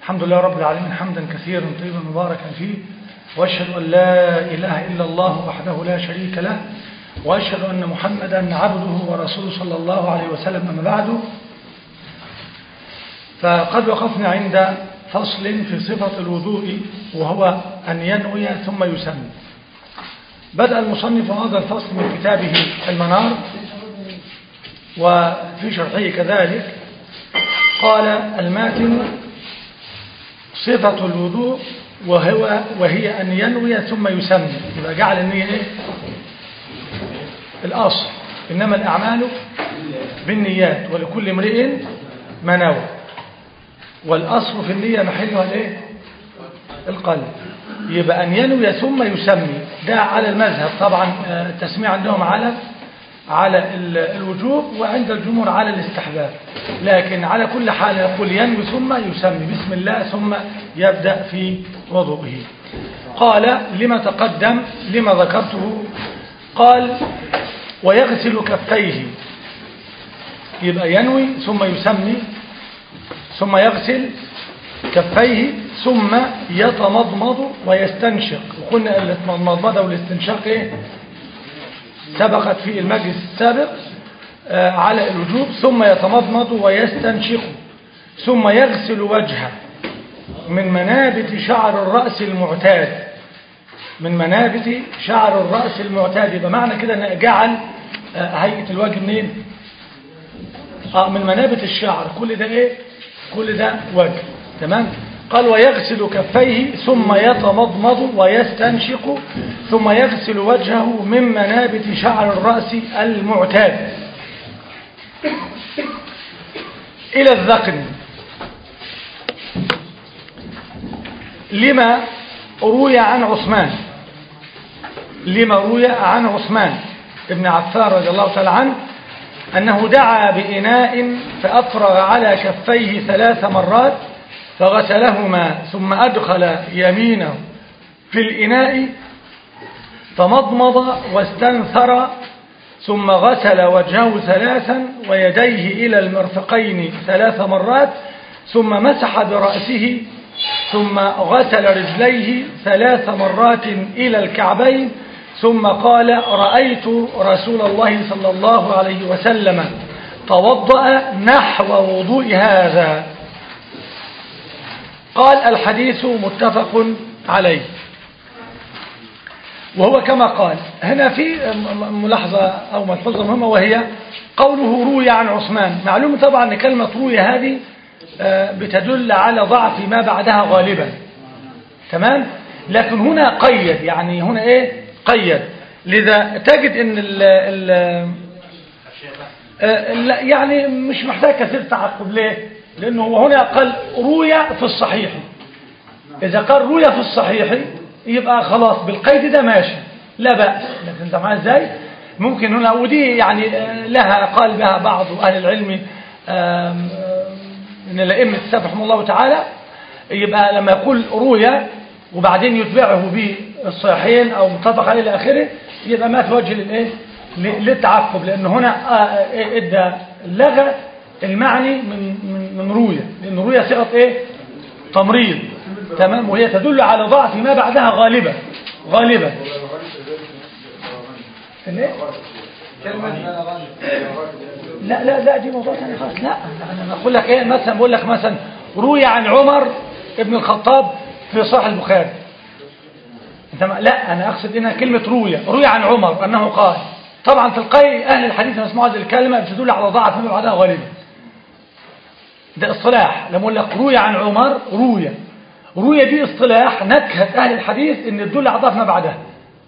الحمد لله رب العالمين حمدا كثيرا طيبا مباركا فيه وأشهد أن لا إله إلا الله وحده لا شريك له وأشهد أن محمدا عبده ورسوله صلى الله عليه وسلم أما بعد فقد وقفنا عند فصل في صفة الوضوء وهو أن ينوي ثم يسمي بدأ المصنف هذا الفصل من كتابه المنار وفي شرحه كذلك قال الماتن صفة الوضوء وهو وهي أن ينوي ثم يسمي يبقى جعل النية إيه؟ الأصل إنما الأعمال بالنيات ولكل امرئ ما نوى والأصل في النية محلها الإيه؟ القلب يبقى أن ينوي ثم يسمي ده على المذهب طبعا التسمية عندهم على على الوجوب وعند الجمهور على الاستحباب لكن على كل حال يقول ينوي ثم يسمي بسم الله ثم يبدأ في وضوءه قال لما تقدم لما ذكرته قال ويغسل كفيه يبقى ينوي ثم يسمي ثم يغسل كفيه ثم يتمضمض ويستنشق وقلنا المضمضة والاستنشاق ايه سبقت في المجلس السابق آه على الوجوب ثم يتمضمض ويستنشق ثم يغسل وجهه من منابت شعر الرأس المعتاد من منابت شعر الرأس المعتاد يبقى معنى كده ان جعل آه هيئة الوجه منين اه من منابت الشعر كل ده ايه كل ده وجه تمام قال ويغسل كفيه ثم يتمضمض ويستنشق ثم يغسل وجهه من منابت شعر الرأس المعتاد إلى الذقن لما روي عن عثمان لما روي عن عثمان ابن عفان رضي الله تعالى عنه أنه دعا بإناء فأفرغ على كفيه ثلاث مرات فغسلهما ثم أدخل يمينه في الإناء فمضمض واستنثر ثم غسل وجهه ثلاثا ويديه إلى المرفقين ثلاث مرات ثم مسح برأسه ثم غسل رجليه ثلاث مرات إلى الكعبين ثم قال رأيت رسول الله صلى الله عليه وسلم توضأ نحو وضوء هذا قال الحديث متفق عليه وهو كما قال هنا في ملاحظة أو ملحوظة مهمة وهي قوله روي عن عثمان معلوم طبعا أن كلمة روي هذه بتدل على ضعف ما بعدها غالبا تمام لكن هنا قيد يعني هنا ايه قيد لذا تجد ان ال ال يعني مش محتاج كثير تعقب ليه لانه هو هنا قال روي في الصحيح اذا قال روي في الصحيح يبقى خلاص بالقيد ده ماشي لا بأس لكن انت معايا ازاي ممكن هنا ودي يعني لها قال بها بعض اهل العلم من الائمه السلف رحمه الله تعالى يبقى لما يقول روي وبعدين يتبعه بالصحيحين او مطابق عليه الى اخره يبقى ما في وجه للايه للتعقب لان هنا ادى لغى المعني من من من رويه لان رويه صيغه ايه تمريض تمام وهي تدل على ضعف ما بعدها غالبا غالبا لا لا لا دي موضوع ثاني خالص لا انا بقول لك ايه مثلا بقول لك مثلا روي عن عمر ابن الخطاب في صحيح البخاري انت لا انا اقصد هنا كلمه روي روي عن عمر انه قال طبعا تلقائي اهل الحديث لما يسمعوا هذه الكلمه بتدل على ضعف ما بعدها غالبا ده اصطلاح لما اقول لك روي عن عمر روي روي دي اصطلاح نكهه اهل الحديث ان تدل على ضعف ما بعدها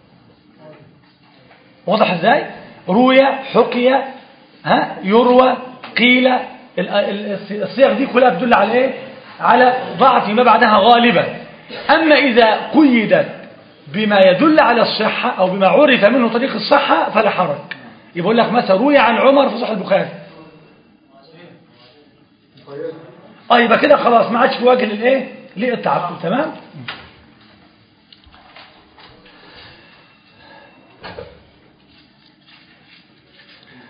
واضح ازاي روي حكي ها يروى قيل الصيغ دي كلها بتدل على ايه على ضعف ما بعدها غالبا اما اذا قيدت بما يدل على الصحة أو بما عرف منه طريق الصحة فلا حرج يقول لك مثلا روي عن عمر في صحيح البخاري اه يبقى كده خلاص ما عادش في وجه للايه للتعقل تمام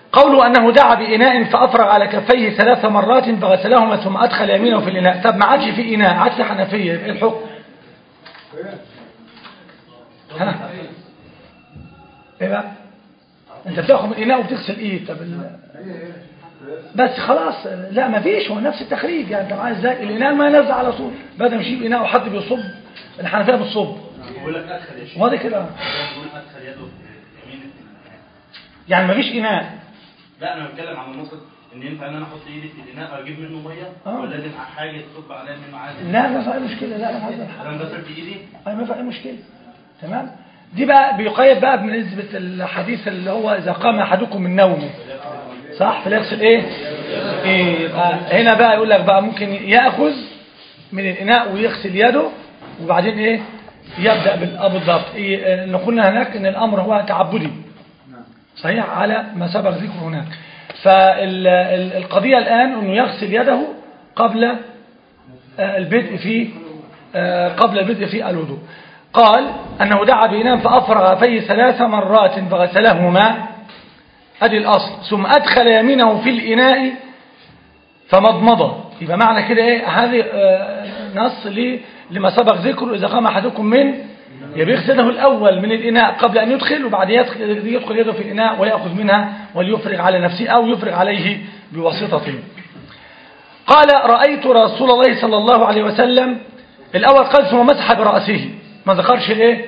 قوله أنه دعا بإناء فأفرغ على كفيه ثلاث مرات فغسلهما ثم أدخل يمينه في الإناء طب ما عادش في إناء عادش في حنفية يبقى إيه الحكم ها ايه بقى انت بتاخد من الاناء وبتغسل ايه طب ال... بس خلاص لا ما فيش هو نفس التخريج يعني انت عايز ازاي الاناء ما ينزل على طول بدل ما يجيب اناء وحد بيصب الحنفيه بتصب بقول لك ادخل يا شيخ واضح كده بقول ادخل يده في يمين يعني ما فيش اناء لا انا بتكلم عن النقطه ان ينفع ان انا احط ايدي في الاناء واجيب منه ميه آه. ولا لازم حاجه تصب عليا منه عادي لا ما في اي مشكله لا لا عايز انا غسلت ايدي أي ما في أي مشكلة تمام دي بقى بيقيد بقى بنسبة الحديث اللي هو إذا قام أحدكم من نومه صح فليغسل إيه إيه يبقى هنا بقى يقول لك بقى ممكن يأخذ من الإناء ويغسل يده وبعدين إيه يبدأ بالأب بالضبط إيه إن قلنا هناك إن الأمر هو تعبدي صحيح على ما سبق ذكره هناك فالقضية الآن أنه يغسل يده قبل آه، البدء في آه، قبل البدء في الوضوء قال أنه دعا بإناء فأفرغ فيه ثلاث مرات فغسلهما أدي الأصل ثم أدخل يمينه في الإناء فمضمضه يبقى معنى كده إيه هذه آه، نص لي- لما سبق ذكره إذا قام أحدكم من يبقى يغسله الأول من الإناء قبل أن يدخل وبعد يدخل, يدخل يده في الإناء ويأخذ منها وليفرغ على نفسه أو يفرغ عليه بواسطة قال رأيت رسول الله صلى الله عليه وسلم الأول قال ثم مسح برأسه ما ذكرش الايه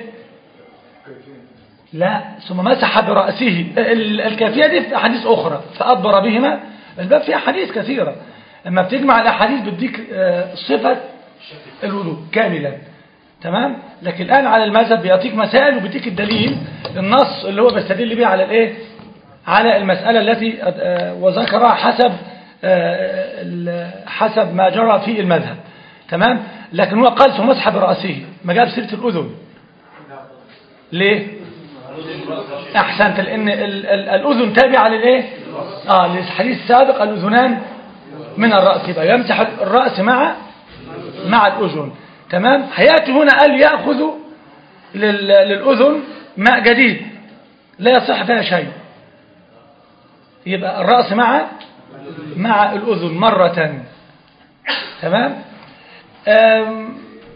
لا ثم مسح برأسه ال- الكافية دي في أحاديث أخرى فأدبر بهما الباب فيه أحاديث كثيرة لما بتجمع الأحاديث بتديك آه، صفة الوضوء كاملا تمام لكن الآن على المذهب بيعطيك مسائل وبيديك الدليل النص اللي هو بيستدل بيه على الايه على المسألة التي آه، وذكرها حسب آه، ال- حسب ما جرى في المذهب تمام لكن هو قال ثم مسح برأسه ما جاب سيرة الأذن ليه أحسنت لأن ال- ال- الأذن تابعة للإيه آه للحديث السابق الأذنان من الرأس يبقى يمسح الرأس مع مع الأذن تمام حياتي هنا قال يأخذ لل- للأذن ماء جديد لا يصح فيها شيء يبقى الرأس مع مع الأذن مرة تمام أم،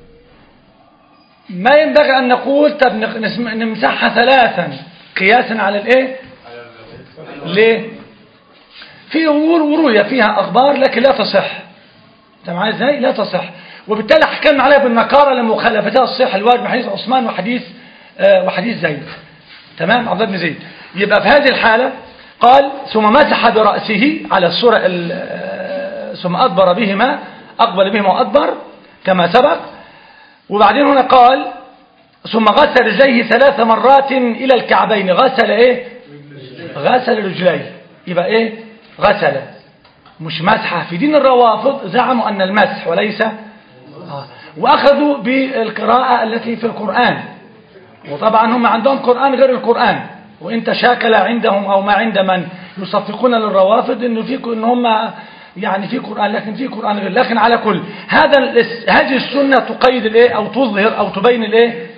ما ينبغي أن نقول طب نق- نسم- نمسحها ثلاثا قياسا على الايه ليه في أمور وروية فيها أخبار لكن لا تصح انت معايا ازاي لا تصح وبالتالي حكمنا عليها بالنكارة لمخالفتها الصحة الواجب من حديث عثمان وحديث آه، وحديث زيد تمام عبد الله بن زيد يبقى في هذه الحالة قال ثم مسح برأسه على الصورة ال- آه، ثم أدبر بهما أقبل بهما وأدبر كما سبق وبعدين هنا قال ثم غسل رجليه ثلاث مرات إلى الكعبين غسل إيه غسل رجليه يبقى إيه غسل مش مسحة في دين الروافض زعموا أن المسح وليس آه. وأخذوا بالقراءة التي في القرآن وطبعا هم عندهم قرآن غير القرآن وإن تشاكل عندهم أو ما عند من يصفقون للروافض إنه في إن هم يعني في قرآن لكن في قرآن غير لكن على كل هذا الاس- هذه السنة تقيد الإيه أو تظهر أو تبين الإيه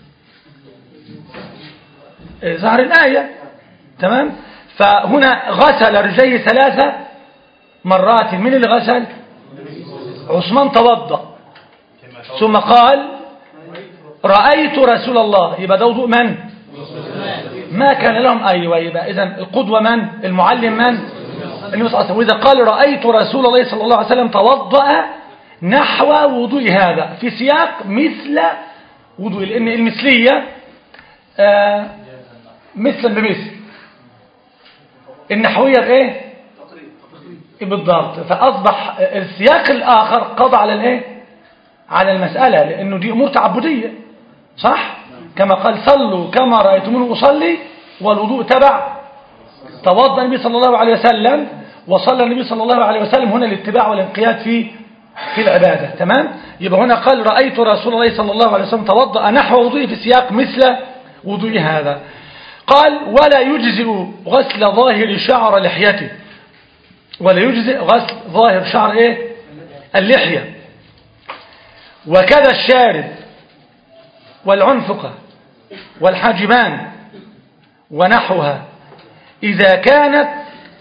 إيه، ظهر الآية تمام فهنا غسل رجليه ثلاثة مرات من اللي غسل عثمان توضأ ثم قال رأيت رسول الله يبقى ده وضوء من ما كان لهم أيوة يبقى إذا القدوة من المعلم من النبي صلى الله عليه وسلم وإذا قال رأيت رسول الله صلى الله عليه وسلم توضأ نحو وضوء هذا في سياق مثل وضوء لأن المثلية آه مثلا بمثل النحوية بإيه بالضبط فأصبح السياق الآخر قضى على الإيه على المسألة لأنه دي أمور تعبدية صح كما قال صلوا كما رأيتموني أصلي والوضوء تبع توضأ النبي صلى الله عليه وسلم وصلى النبي صلى الله عليه وسلم هنا الاتباع والانقياد في في العبادة تمام يبقى هنا قال رأيت رسول الله صلى الله عليه وسلم توضأ نحو وضوء في سياق مثل وضوء هذا قال ولا يجزئ غسل ظاهر شعر لحيته ولا يجزئ غسل ظاهر شعر ايه اللحية وكذا الشارب والعنفقة والحاجبان ونحوها إذا كانت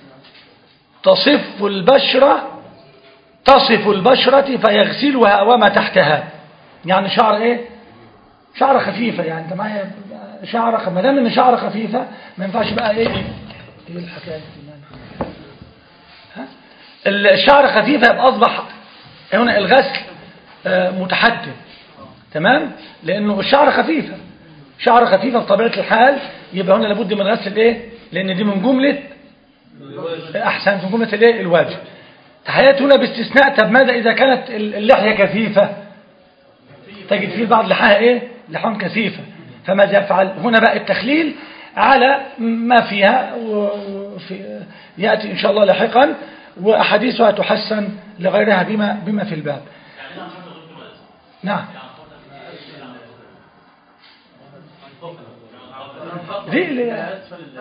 تصف البشرة تصف البشرة فيغسلها وما تحتها يعني شعر ايه شعر خفيفة يعني انت معايا شعر ما دام ان شعر خفيفة ما ينفعش بقى ايه ايه الحكاية دي؟ ها الشعر خفيفة يبقى اصبح هنا الغسل آه، متحتم تمام لانه الشعر خفيفة شعر خفيفة بطبيعة الحال يبقى هنا لابد من غسل ايه لان دي من جملة احسن من جملة الايه الواجب تحيات هنا باستثناء طب ماذا اذا كانت اللحية كثيفة تجد فيه بعض لحاها ايه لحام كثيفة فماذا يفعل هنا بقى التخليل على ما فيها وفي يأتي إن شاء الله لاحقا وأحاديثها تحسن لغيرها بما, بما في الباب نعم دي اللي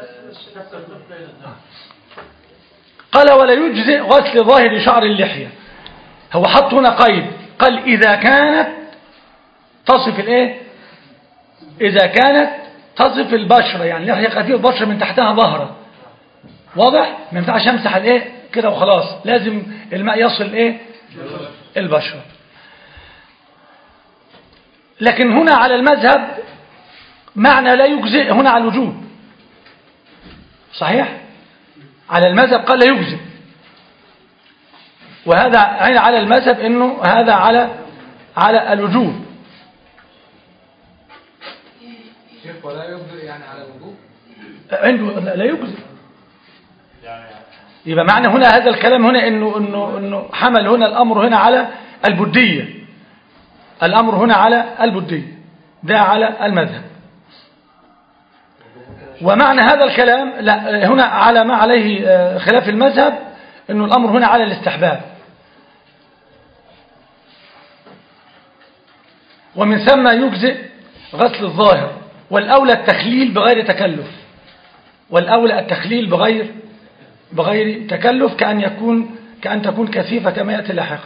قال ولا يجزئ غسل ظاهر شعر اللحية هو حط هنا قيد قال إذا كانت تصف الايه إذا كانت تصف البشرة يعني لحية خفيفة البشرة من تحتها ظهرة واضح ما ينفعش امسح الايه كده وخلاص لازم الماء يصل ايه البشرة لكن هنا على المذهب معنى لا يجزئ هنا على الوجوب صحيح على المذهب قال لا يجزئ وهذا على المذهب انه هذا على على الوجوب شيخ ولا يجزئ يعني على الوضوء عنده لا يجزئ يبقى معنى هنا هذا الكلام هنا انه انه انه حمل هنا الامر هنا على البديه الامر هنا على البديه ده على المذهب ومعنى هذا الكلام لا هنا على ما عليه آه، خلاف المذهب انه الامر هنا على الاستحباب ومن ثم يجزئ غسل الظاهر والاولى التخليل بغير تكلف والاولى التخليل بغير بغير تكلف كأن يكون كأن تكون كثيفة كما يأتي لاحقا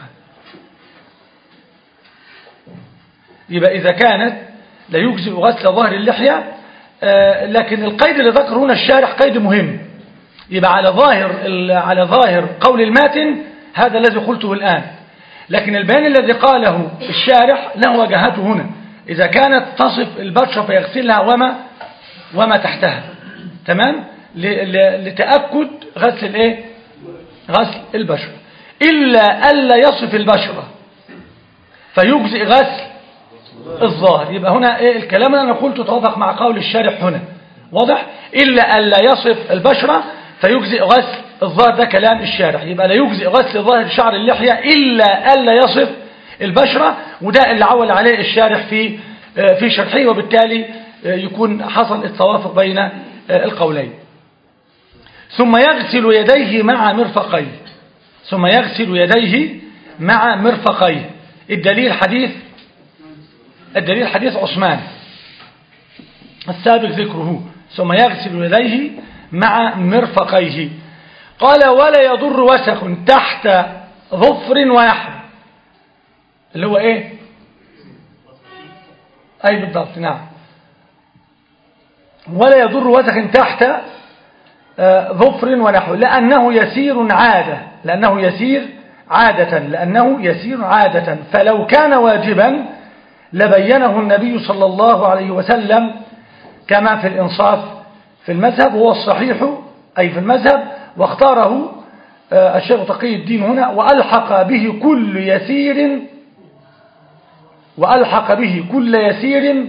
يبقى إذا كانت لا يجزئ غسل ظهر اللحية آه، لكن القيد اللي ذكر هنا الشارح قيد مهم يبقى على ظاهر ال- على ظاهر قول الماتن هذا الذي قلته الآن لكن البيان الذي قاله الشارح له وجهته هنا إذا كانت تصف البشرة فيغسلها وما وما تحتها تمام ل- ل- لتأكد غسل الايه غسل البشرة إلا ألا يصف البشرة فيجزئ غسل الظاهر يبقى هنا إيه الكلام اللي أنا قلته توافق مع قول الشارح هنا واضح إلا ألا يصف البشرة فيجزئ غسل الظاهر ده كلام الشارح يبقى لا يجزئ غسل ظاهر شعر اللحية إلا ألا يصف البشرة وده اللي عول عليه الشارح في آه، في شرحه وبالتالي آه، يكون حصل التوافق بين آه، القولين ثم يغسل يديه مع مرفقيه ثم يغسل يديه مع مرفقيه الدليل حديث الدليل حديث عثمان السابق ذكره ثم يغسل يديه مع مرفقيه قال ولا يضر وسخ تحت ظفر واحد اللي هو ايه اي بالضبط نعم ولا يضر وسخ تحت آه، ظفر ونحو لأنه يسير عادة لأنه يسير عادة لأنه يسير عادة فلو كان واجبا لبينه النبي صلى الله عليه وسلم كما في الإنصاف في المذهب هو الصحيح أي في المذهب واختاره آه، الشيخ تقي الدين هنا وألحق به كل يسير وألحق به كل يسير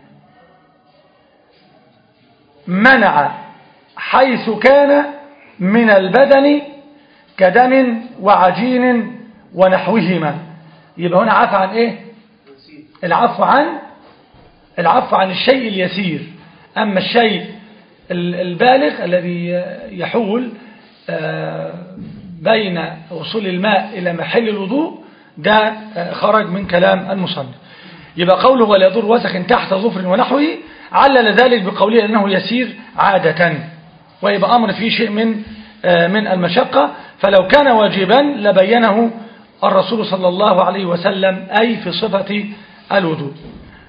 منع حيث كان من البدن كدم وعجين ونحوهما يبقى هنا عفى عن ايه العفو عن العفو عن الشيء اليسير أما الشيء ال- البالغ الذي يحول آه، بين وصول الماء إلى محل الوضوء ده آه، خرج من كلام المصنف يبقى قوله ولا يضر وسخ تحت ظفر ونحوه علل ذلك بقوله أنه يسير عادة ويبقى أمر فيه شيء من آه، من المشقة فلو كان واجبا لبينه الرسول صلى الله عليه وسلم أي في صفة الوضوء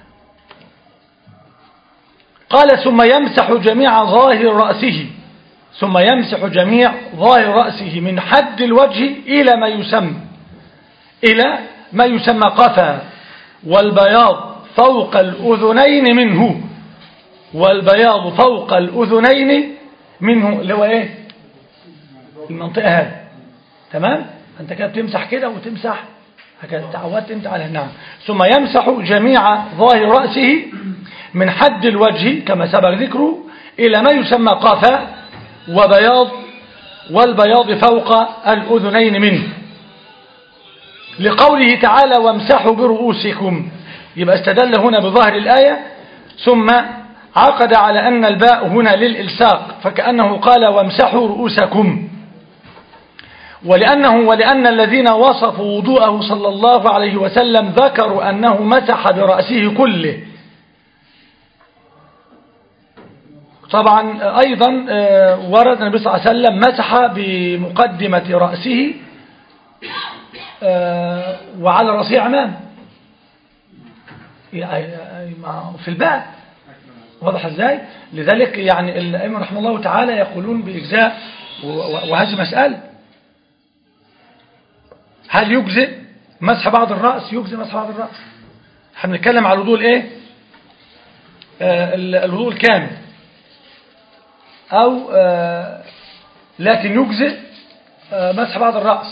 قال ثم يمسح جميع ظاهر رأسه ثم يمسح جميع ظاهر رأسه من حد الوجه إلى ما يسمى إلى ما يسمى قفا والبياض فوق الأذنين منه والبياض فوق الأذنين منه اللي هو إيه المنطقة هذه تمام أنت كده بتمسح كده وتمسح هكذا تعودت أنت على نعم ثم يمسح جميع ظاهر رأسه من حد الوجه كما سبق ذكره إلى ما يسمى قفا وبياض والبياض فوق الأذنين منه لقوله تعالى وامسحوا برؤوسكم يبقى استدل هنا بظاهر الآية ثم عقد على أن الباء هنا للإلساق فكأنه قال وامسحوا رؤوسكم ولأنه ولأن الذين وصفوا وضوءه صلى الله عليه وسلم ذكروا أنه مسح برأسه كله طبعا أيضا ورد النبي صلى الله عليه وسلم مسح بمقدمة رأسه وعلى رأسه عمام في الباء واضح ازاي لذلك يعني الأئمة رحمه الله تعالى يقولون بإجزاء وهذه مسألة هل يجزئ مسح بعض الرأس يجزئ مسح بعض الرأس احنا بنتكلم على الوضوء الايه آه الوضوء الكامل او آه لكن يجزئ آه مسح بعض الرأس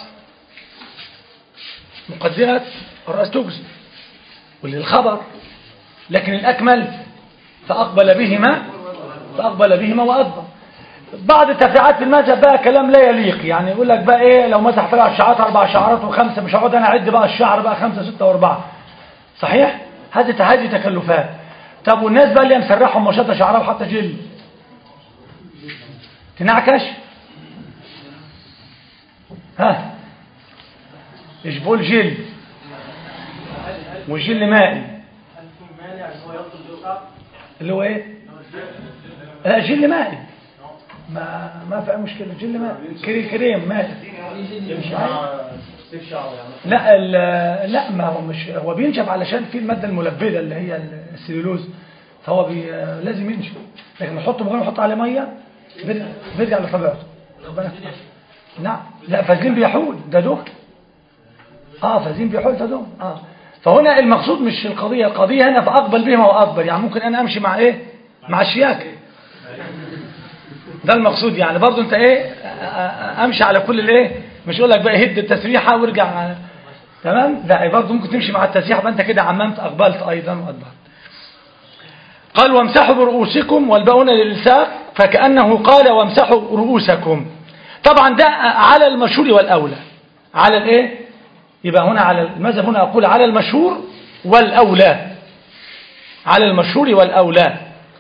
مقدمة الرأس تجزئ وللخبر لكن الأكمل فأقبل بهما فأقبل بهما وأدبر بعض التفريعات في المذهب بقى كلام لا يليق يعني يقول لك بقى ايه لو مسح ثلاث شعرات اربع شعرات وخمسه مش هقعد انا اعد بقى الشعر بقى خمسه سته واربعه صحيح هذه هذه تكلفات طب والناس بقى اللي مسرحهم وشاطه شعرها وحاطه جل تنعكش ها اجبول جل وجل مائي اللي هو ايه لا جل مائي ما ما في مشكلة جل ماء كريم كريم ماء لا لا ما هو مش هو بينشف علشان في المادة الملبدة اللي هي السليلوز فهو بي لازم ينشف لكن نحطه من غير نحط عليه ميه بيرجع لطبيعته نعم لا فازين بيحول ده دهن اه فازين بيحول ده دهن اه فهنا المقصود مش القضية القضية هنا فأقبل بهما وأكبر يعني ممكن أنا أمشي مع إيه مع الشياكة ده المقصود يعني برضو انت ايه امشي على كل الايه مش اقول لك بقى هد التسريحه وارجع على تمام لا برضو ممكن تمشي مع التسريحه يبقى انت كده عممت اقبلت ايضا وادبرت قال وامسحوا برؤوسكم والباء للساق فكانه قال وامسحوا رؤوسكم طبعا ده على المشهور والاولى على الايه يبقى هنا على المذهب هنا اقول على المشهور والاولى على المشهور والاولى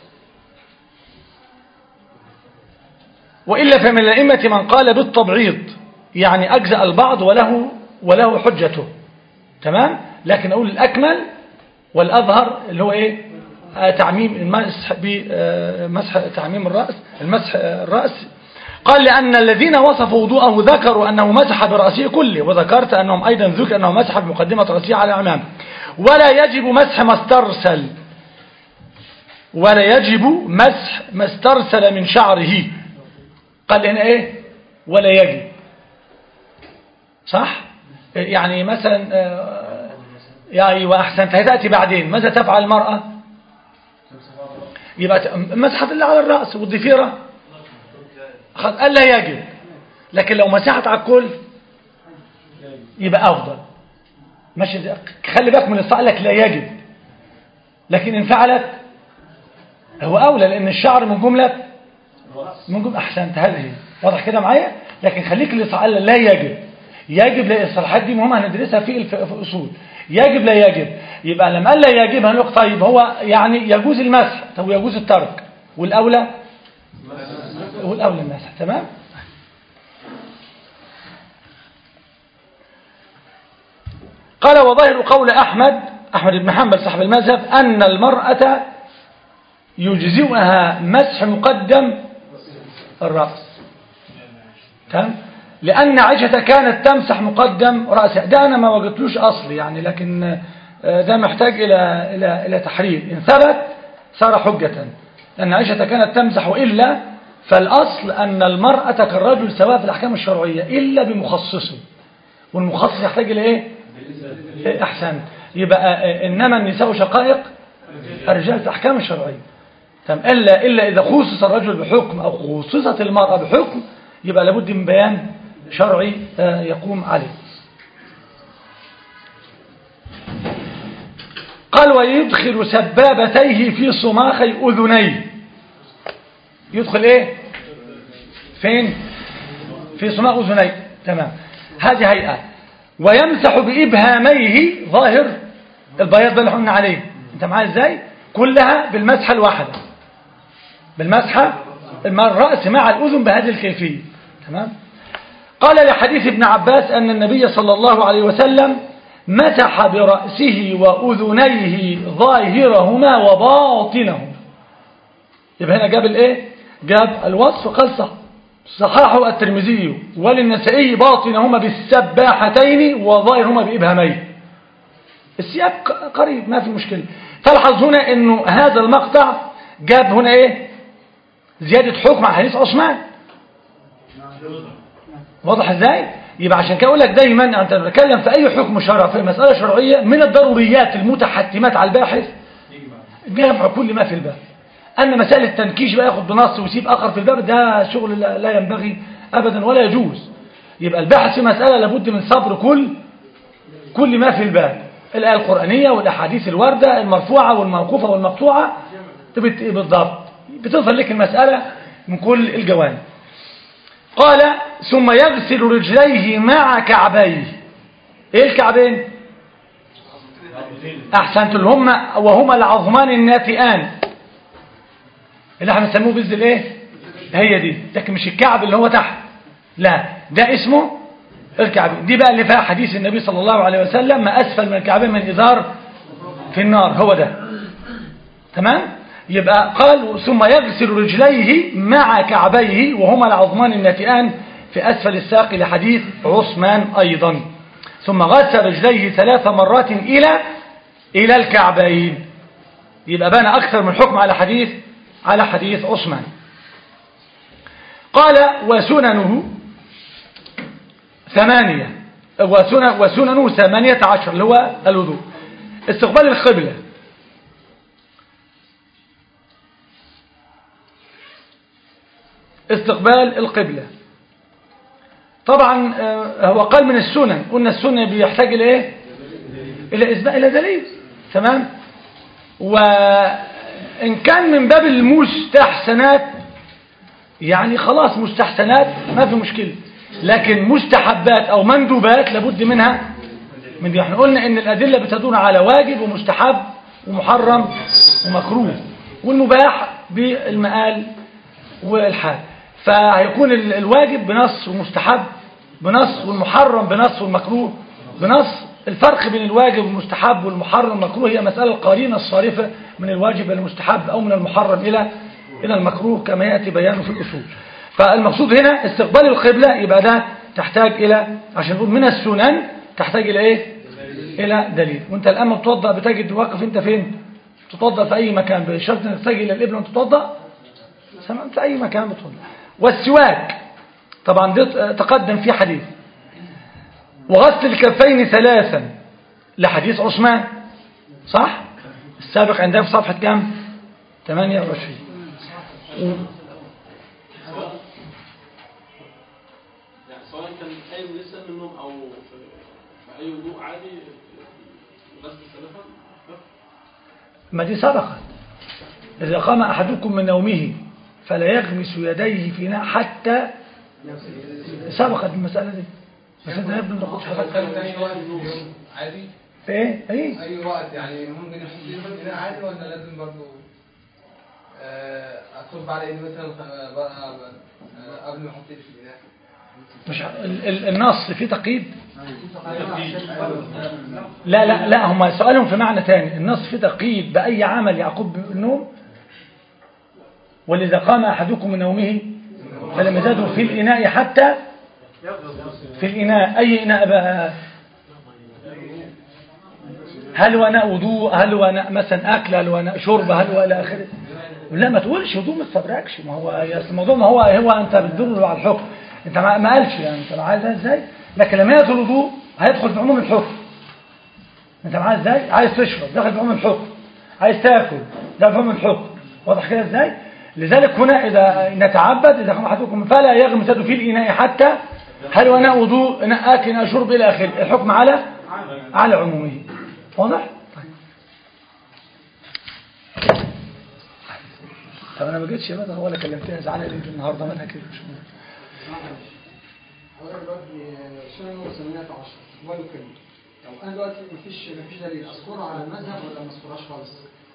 وإلا فمن الأئمة من قال بالتبعيض يعني أجزأ البعض وله وله حجته تمام لكن أقول الأكمل والأظهر اللي هو إيه آه تعميم المسح بمسح تعميم الرأس المسح الرأس قال لأن الذين وصفوا وضوءه ذكروا أنه مسح برأسه كله وذكرت أنهم أيضا ذكر أنه مسح بمقدمة رأسه على الأمام ولا يجب مسح ما استرسل ولا يجب مسح ما استرسل من شعره قال هنا ايه ولا يجب صح يعني مثلا يا ايوه احسنت هتاتي بعدين ماذا تفعل المراه يبقى مسحت اللي على الراس والضفيره قال لا يجب لكن لو مسحت على الكل يبقى افضل ماشي خلي بالك من الصح لك لا يجب لكن ان فعلت هو اولى لان الشعر من جمله من جمله احسنت هذه واضح كده معايا لكن خليك اللي قال لا يجب يجب لا الصلاحات دي مهمه هندرسها في في اصول يجب لا يجب يبقى لما قال لا يجب هنقول طيب هو يعني يجوز المسح طب يجوز الترك والاولى والاولى المسح تمام قال وظاهر قول احمد احمد بن حنبل صاحب المذهب ان المراه يجزئها مسح مقدم الرأس تمام لأن عائشة كانت تمسح مقدم رأسها ده أنا ما وجدتلوش أصل يعني لكن ده محتاج إلى إلى إلى تحرير إن ثبت صار حجة لأن عائشة كانت تمسح إلا فالأصل أن المرأة كالرجل سواء في الأحكام الشرعية إلا بمخصصه والمخصص يحتاج إلى إيه؟ إيه أحسن يبقى آه، إنما النساء شقائق الرجال في الأحكام الشرعية تمام إلا, إلا إذا خصص الرجل بحكم أو خصصت المرأة بحكم يبقى لابد من بيان شرعي آه، يقوم عليه قال ويدخل سبابتيه في صماخي أذنيه يدخل ايه فين في صماخ أذنيه تمام هذه هيئة ويمسح بإبهاميه ظاهر البياض ده اللي قلنا عليه انت معايا ازاي كلها بالمسحة الواحدة بالمسحة مع الرأس مع الأذن بهذه الكيفية تمام قال لحديث ابن عباس أن النبي صلى الله عليه وسلم مسح برأسه وأذنيه ظاهرهما وباطنهما يبقى هنا جاب الايه جاب الوصف قال صح صححه الترمذي وللنسائي باطنهما بالسباحتين وظاهرهما بإبهامين السياق قريب ما في مشكلة تلحظ هنا انه هذا المقطع جاب هنا ايه زيادة حكم على حديث عثمان واضح ازاي يبقى عشان كده اقول لك دايما انت بتتكلم في اي حكم شرع في مساله شرعيه من الضروريات المتحتمات على الباحث جمع كل ما في الباب اما مساله التنكيش بقى ياخد بنص ويسيب اخر في الباب ده شغل لا لا ينبغي ابدا ولا يجوز يبقى الباحث في مساله لابد من صبر كل كل ما في الباب الايه القرانيه والاحاديث الوارده المرفوعه والموقوفه والمقطوعه بت- بالضبط بتظهر لك المساله من كل الجوانب قال ثم يغسل رجليه مع كعبيه ايه الكعبين احسنت اللي هم وهما العظمان الناتئان اللي احنا بنسموه بز الايه هي دي لكن مش الكعب اللي هو تحت لا ده اسمه الكعب دي بقى اللي فيها حديث النبي صلى الله عليه وسلم ما اسفل من الكعبين من ازار في النار هو ده تمام يبقى قال ثم يغسل رجليه مع كعبيه وهما العظمان الناتئان في أسفل الساق لحديث عثمان أيضا ثم غسل رجليه ثلاث مرات إلى إلى الكعبين يبقى بان أكثر من حكم على حديث على حديث عثمان قال وسننه ثمانية وسنن وسننه ثمانية عشر اللي هو الوضوء استقبال القبلة استقبال القبلة طبعا آه، هو قال من السنن قلنا السنن بيحتاج الى ايه الى اثبات الى دليل تمام وان كان من باب المستحسنات يعني خلاص مستحسنات ما في مشكلة لكن مستحبات او مندوبات لابد منها من دي احنا قلنا ان الادلة بتدور على واجب ومستحب ومحرم ومكروه والمباح بالمآل والحال فهيكون ال- الواجب بنص ومستحب بنص والمحرم بنص والمكروه بنص الفرق بين الواجب والمستحب والمحرم والمكروه هي مسألة القرينة الصارفة من الواجب إلى المستحب أو من المحرم إلى إلى المكروه كما يأتي بيانه في الأصول فالمقصود هنا استقبال القبلة يبقى ده تحتاج إلى عشان نقول من السنن تحتاج إلى إيه إلى دليل وانت الآن ما بتوضأ بتجد واقف انت فين تتوضأ في أي مكان بشرط انك تتجه إلى القبلة وانت تتوضأ سمعت في أي مكان بتوضأ والسواك طبعا ده تقدم في حديث وغسل الكفين ثلاثا لحديث عثمان صح السابق عندنا في صفحة كام 28 و- يعني سواء كان قايم لسه من النوم او في, في اي وضوء عادي غسل الثلاثه ما دي سبقت إذا قام أحدكم من نومه فلا يغمس يديه في ناء حتى سبقت المسألة دي بس انت يا ابني ما تاخدش حاجات كان في اي وقت في اليوم عادي ايه ايه اي وقت يعني ممكن يحط ايده في الاناء عادي ولا لازم برضه آه، اصب على ايدي مثلا خ- بقى آه، قبل ما احط ايدي في الاناء مش ع- ال- ال- النص فيه تقييد لا لا لا هم سؤالهم في معنى تاني النص فيه تقييد بأي عمل يعقب النوم ولذا قام أحدكم من نومه فلم يزاده في الإناء حتى في الإناء أي إناء بقى هل هو ناء وضوء هل هو ناء مثلا أكل هل هو ناء شرب هل هو إلى آخره لا ما تقولش هدوء ما تفبركش ما هو يا أصل الموضوع ما هو هو انت بتدور على الحكم انت ما ما قالش يعني انت عايز ازاي لكن لما يدخل الوضوء هيدخل في عموم الحكم انت معايا ازاي عايز تشرب داخل في عموم الحكم عايز تاكل داخل في عموم الحكم واضح كده ازاي لذلك هنا اذا نتعبد اذا كان احدكم فلا يغمس يده في الاناء حتى هل هو اناء وضوء اناء اكل اناء شرب الى اخره الحكم على على عمومه واضح طيب طب انا ما جيتش يا بدر ولا كلمتها زعلان ليه النهارده منها كده مش مهم. حضرتك دلوقتي سنن وثمانية عشر ولا كلمة طب أنا دلوقتي مفيش مفيش دليل أذكرها على المذهب ولا ما أذكرهاش خالص؟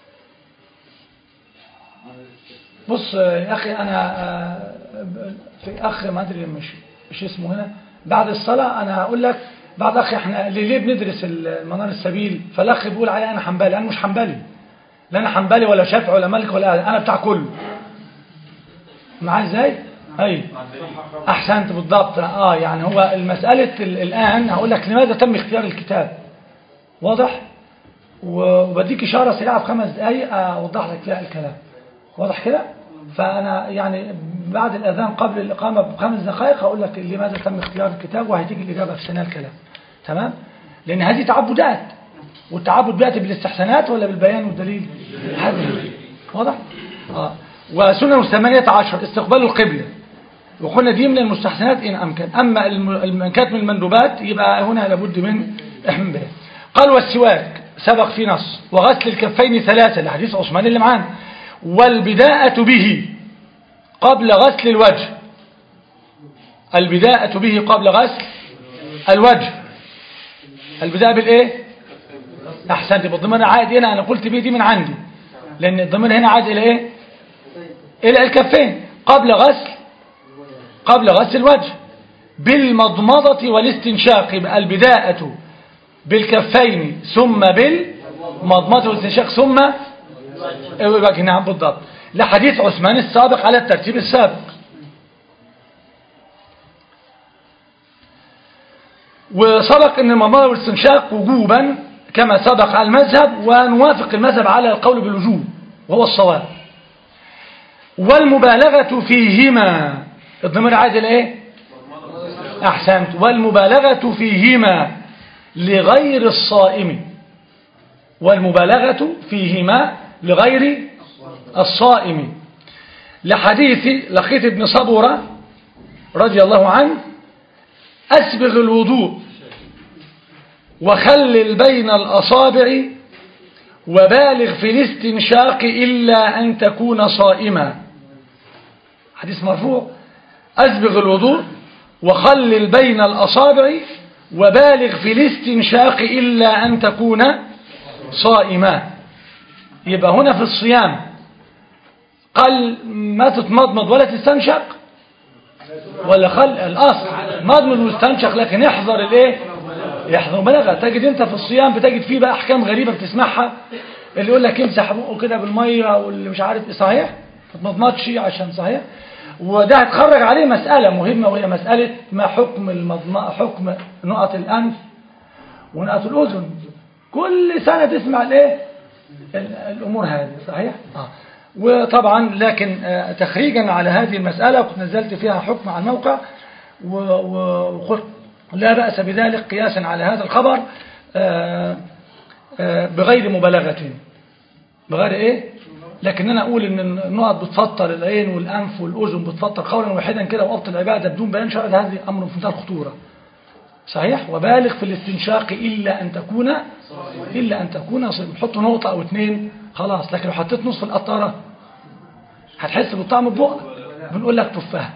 بص يا اخي انا آه، في اخ ما ادري مش مش اسمه هنا بعد الصلاه انا هقول لك بعد اخ احنا ليه ليه بندرس المنار السبيل فالاخ بيقول علي انا حنبلي انا مش حنبلي لا انا حنبلي ولا شافعي ولا مالك ولا أهل. انا بتاع كله معايا ازاي اي احسنت بالضبط اه يعني هو المساله ال- الان هقول لك لماذا تم اختيار الكتاب واضح وبديك اشاره سريعه في خمس دقائق اوضح لك فيها الكلام واضح كده فانا يعني بعد الاذان قبل الاقامه بخمس دقائق هقول لك لماذا تم اختيار الكتاب وهتيجي الاجابه في ثناء الكلام تمام لان هذه تعبدات والتعبد بياتي بالاستحسانات ولا بالبيان والدليل هذا واضح اه وسنن الثمانية عشر استقبال القبلة وقلنا دي من المستحسنات إن أمكن أما الم- الم- كانت من المندوبات يبقى هنا لابد من إحمام بها قال والسواك سبق في نص وغسل الكفين ثلاثة لحديث عثمان اللي معانا والبداءة به قبل غسل الوجه البداءة به قبل غسل الوجه البداية بالإيه أحسنت بالضمير عائد هنا أنا قلت به دي من عندي لأن الضمير هنا عائد إلى إيه إلى الكفين قبل غسل قبل غسل الوجه بالمضمضة والاستنشاق يبقى البداءة بالكفين ثم بالمضمضة والاستنشاق ثم الوجه نعم بالضبط لحديث عثمان السابق على الترتيب السابق وسبق ان المضمضة والاستنشاق وجوبا كما سبق على المذهب ونوافق المذهب على القول بالوجوب وهو الصواب والمبالغة فيهما الضمير عايز الايه احسنت والمبالغة فيهما لغير الصائم والمبالغة فيهما لغير الصائم لحديث لقيت ابن صبورة رضي الله عنه أسبغ الوضوء وخلل بين الأصابع وبالغ في الاستنشاق إلا أن تكون صائما حديث مرفوع أسبغ الوضوء وخلل بين الأصابع وبالغ في الاستنشاق إلا أن تكون صائما يبقى هنا في الصيام قال ما تتمضمض ولا تستنشق ولا خل الأصل مضمض واستنشق لكن احذر الايه يحذر بلغة تجد انت في الصيام بتجد فيه بقى احكام غريبة بتسمعها اللي يقول لك امسح بقه كده بالمية واللي مش عارف ايه صحيح ما تمضمضش عشان صحيح وده هتخرج عليه مسألة مهمة وهي مسألة ما حكم المضماء حكم نقط الأنف ونقط الأذن كل سنة تسمع الايه ال- الأمور هذه صحيح آه. وطبعا لكن آه، تخريجا على هذه المسألة كنت نزلت فيها حكم على الموقع و- و- وقلت لا بأس بذلك قياسا على هذا الخبر آه، آه، بغير مبالغة بغير ايه لكن انا اقول ان النقط بتفطر العين والانف والاذن بتفطر قولا واحدا كده وقت العباده بدون بيان شرعي هذه امر في منتهى الخطوره صحيح وبالغ في الاستنشاق الا ان تكون الا ان تكون صيب حط نقطه او اتنين خلاص لكن لو حطيت نصف القطاره هتحس بالطعم في بقك بنقول لك تفاحه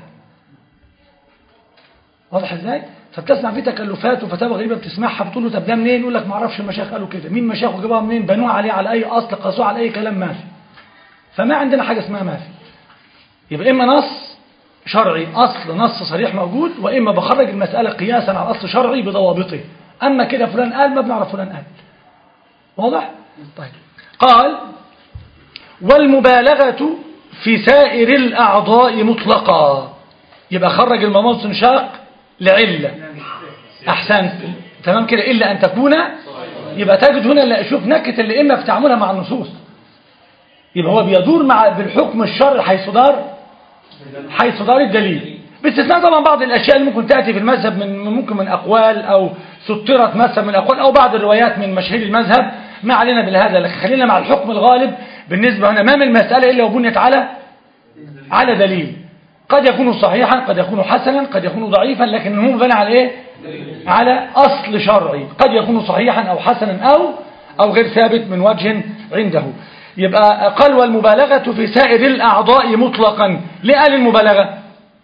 واضح ازاي فبتسمع في تكلفات وفتاوى غريبه بتسمعها بتقول له طب ده منين يقول لك ما اعرفش المشايخ قالوا كده مين مشايخ جابوها منين بنوها عليه على اي اصل قاسوها على اي كلام ما في فما عندنا حاجه اسمها ما في يبقى اما نص شرعي اصل نص صريح موجود واما بخرج المساله قياسا على اصل شرعي بضوابطه اما كده فلان قال ما بنعرف فلان قال واضح طيب قال والمبالغه في سائر الاعضاء مطلقا يبقى خرج المماط استنشاق لعله احسنت تمام كده الا ان تكون يبقى تجد هنا لا شوف نكت الائمه في تعاملها مع النصوص يبقى هو بيدور مع بالحكم الشرعي حيث دار حيث دار الدليل باستثناء طبعا بعض الاشياء اللي ممكن تاتي في المذهب من ممكن من اقوال او سطرت مثلا من اقوال او بعض الروايات من مشاهير المذهب ما علينا بالهذا لكن خلينا مع الحكم الغالب بالنسبه هنا ما من المساله الا وبنيت على على دليل قد يكون صحيحا قد يكون حسنا قد يكون ضعيفا لكن هو بنى على ايه على اصل شرعي قد يكون صحيحا او حسنا او او غير ثابت من وجه عنده يبقى قال والمبالغه في سائر الاعضاء مطلقا ليه قال المبالغه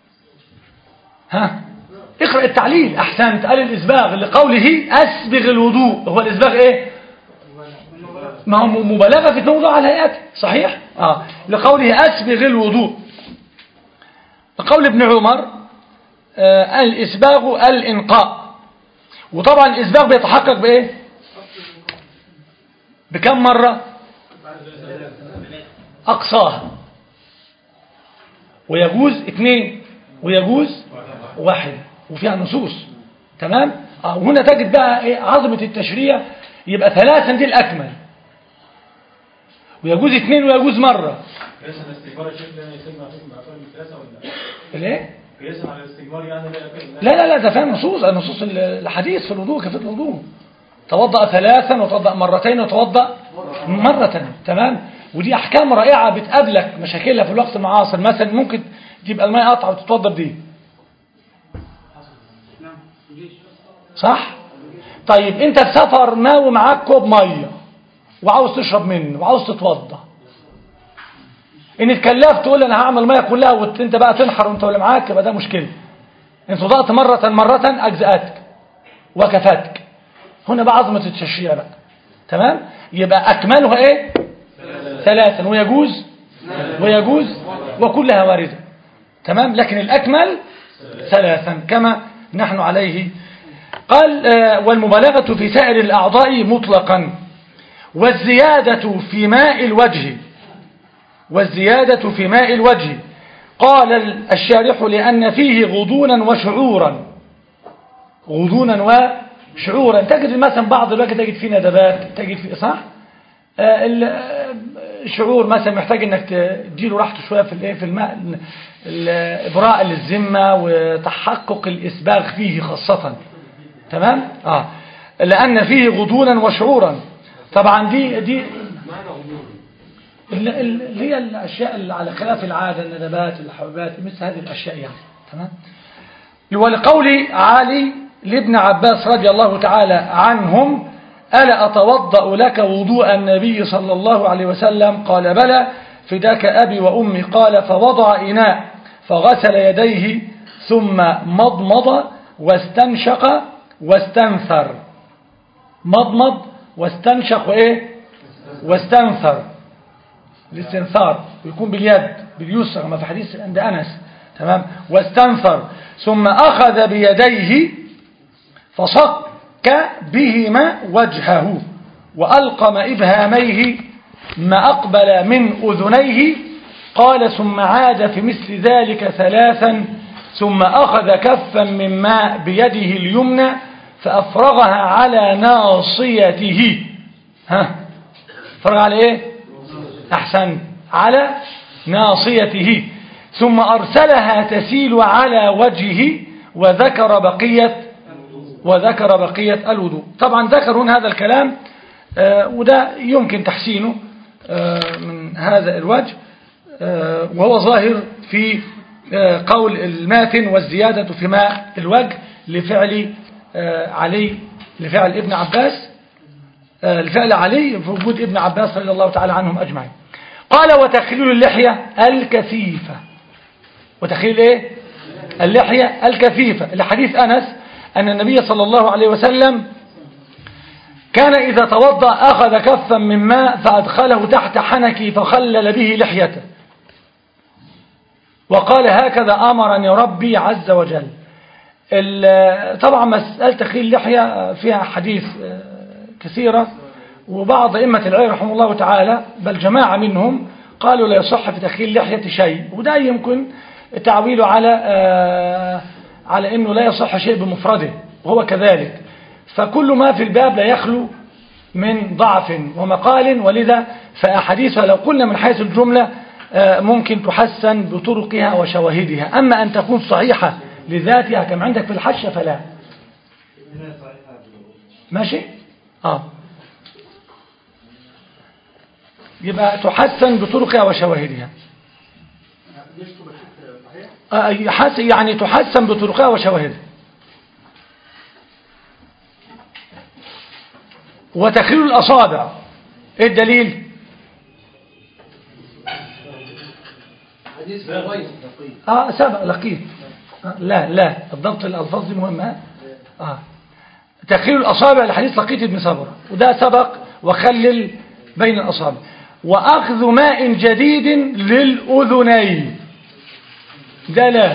ها اقرأ التعليل احسنت قال الاسباغ لقوله اسبغ الوضوء هو الاسباغ ايه ما هو مبالغه في الوضوء على هيئته صحيح اه لقوله اسبغ الوضوء قول ابن عمر آه الاسباغ الانقاء وطبعا الاسباغ بيتحقق بايه بكم مره اقصاها ويجوز اثنين ويجوز واحد وفيها نصوص تمام آه وهنا تجد بقى ايه عظمة التشريع يبقى ثلاثا دي الأكمل ويجوز اثنين ويجوز مرة قياسا على الاستجمار يا شيخ ده يسمى حكم اقل من ثلاثه ولا لا؟ ليه؟ قياسا على الاستجمار يعني لا يكون لا لا لا ده فيها نصوص نصوص الحديث في الوضوء كيف الوضوء توضأ ثلاثا وتوضأ مرتين وتوضأ مرة تمام ودي أحكام رائعة بتقابلك مشاكلها في الوقت المعاصر مثلا ممكن تبقى الماء قطع وتتوضأ بدي صح طيب انت في سفر ما ومعاك كوب ميه وعاوز تشرب منه وعاوز تتوضا ان اتكلفت تقول انا هعمل ميه كلها وانت بقى تنحر وانت واللي معاك يبقى ده مشكله ان توضأت مرة مرة اجزأتك وكفاتك هنا بقى عظمة التشريع بقى تمام يبقى اكملها ايه ثلاثا ويجوز ويجوز وكلها واردة تمام لكن الاكمل ثلاثا كما نحن عليه قال آه، والمبالغة في سائر الأعضاء مطلقا والزيادة في ماء الوجه والزيادة في ماء الوجه قال الشارح لأن فيه غضونا وشعورا غضونا وشعورا تجد مثلا بعض الوقت تجد فيه ندبات تجد فيه صح آه، ال- آه، الشعور مثلا محتاج انك تديله راحته شويه في الايه في الماء الابراء للذمه وتحقق الاسباغ فيه خاصه تمام اه لان فيه غضونا وشعورا طبعا دي دي ال- ال- اللي هي الاشياء اللي على خلاف العاده الندبات الحبات مثل هذه الاشياء يعني تمام ولقول علي لابن عباس رضي الله تعالى عنهم ألا أتوضأ لك وضوء النبي صلى الله عليه وسلم قال بلى فداك أبي وأمي قال فوضع إناء فغسل يديه ثم مضمض واستنشق واستنثر مضمض واستنشق وإيه واستنثر الاستنثار ويكون باليد باليسرى كما في حديث عند أنس تمام واستنثر ثم أخذ بيديه فصك بهما وجهه وألقم إبهاميه ما أقبل من أذنيه قال ثم عاد في مثل ذلك ثلاثا ثم أخذ كفا من ماء بيده اليمنى فأفرغها على ناصيته ها فرغ على إيه أحسن على ناصيته ثم أرسلها تسيل على وجهه وذكر بقية وذكر بقية الوضوء طبعا ذكر هنا هذا الكلام آه، وده يمكن تحسينه آه، من هذا الوجه آه، وهو ظاهر في آه، قول الماتن والزيادة في ماء الوجه لفعل آه، علي لفعل ابن عباس آه، لفعل علي في وجود ابن عباس رضي الله تعالى عنهم أجمعين قال وتخليل اللحية الكثيفة وتخليل ايه اللحية الكثيفة لحديث أنس أن النبي صلى الله عليه وسلم كان إذا توضأ أخذ كفا من ماء فأدخله تحت حنكي فخلل به لحيته وقال هكذا أمرني ربي عز وجل ال- طبعا مسألة تخليل اللحية فيها حديث آه، كثيرة وبعض أئمة العلم رحمه الله تعالى بل جماعة منهم قالوا لا يصح في تخليل اللحية شيء وده يمكن تعويله على آه، على أنه لا يصح شيء بمفرده وهو كذلك فكل ما في الباب لا يخلو من ضعف ومقال ولذا فأحاديثها لو قلنا من حيث الجملة آه، ممكن تحسن بطرقها وشواهدها أما أن تكون صحيحة لذاتها كما عندك في الحشة فلا ماشي آه يبقى تحسن بطرقها وشواهدها آه، يحس- يعني تحسن بطرقها وشواهدها وتخيل الأصابع ايه الدليل حديث الغيب اه سبق لقيت آه لا لا الضبط الألفاظ دي مهمة آه تخيل الأصابع الحديث لقيت ابن صبرة وده سبق وخلل بين الأصابع وأخذ ماء جديد للأذنين ده لا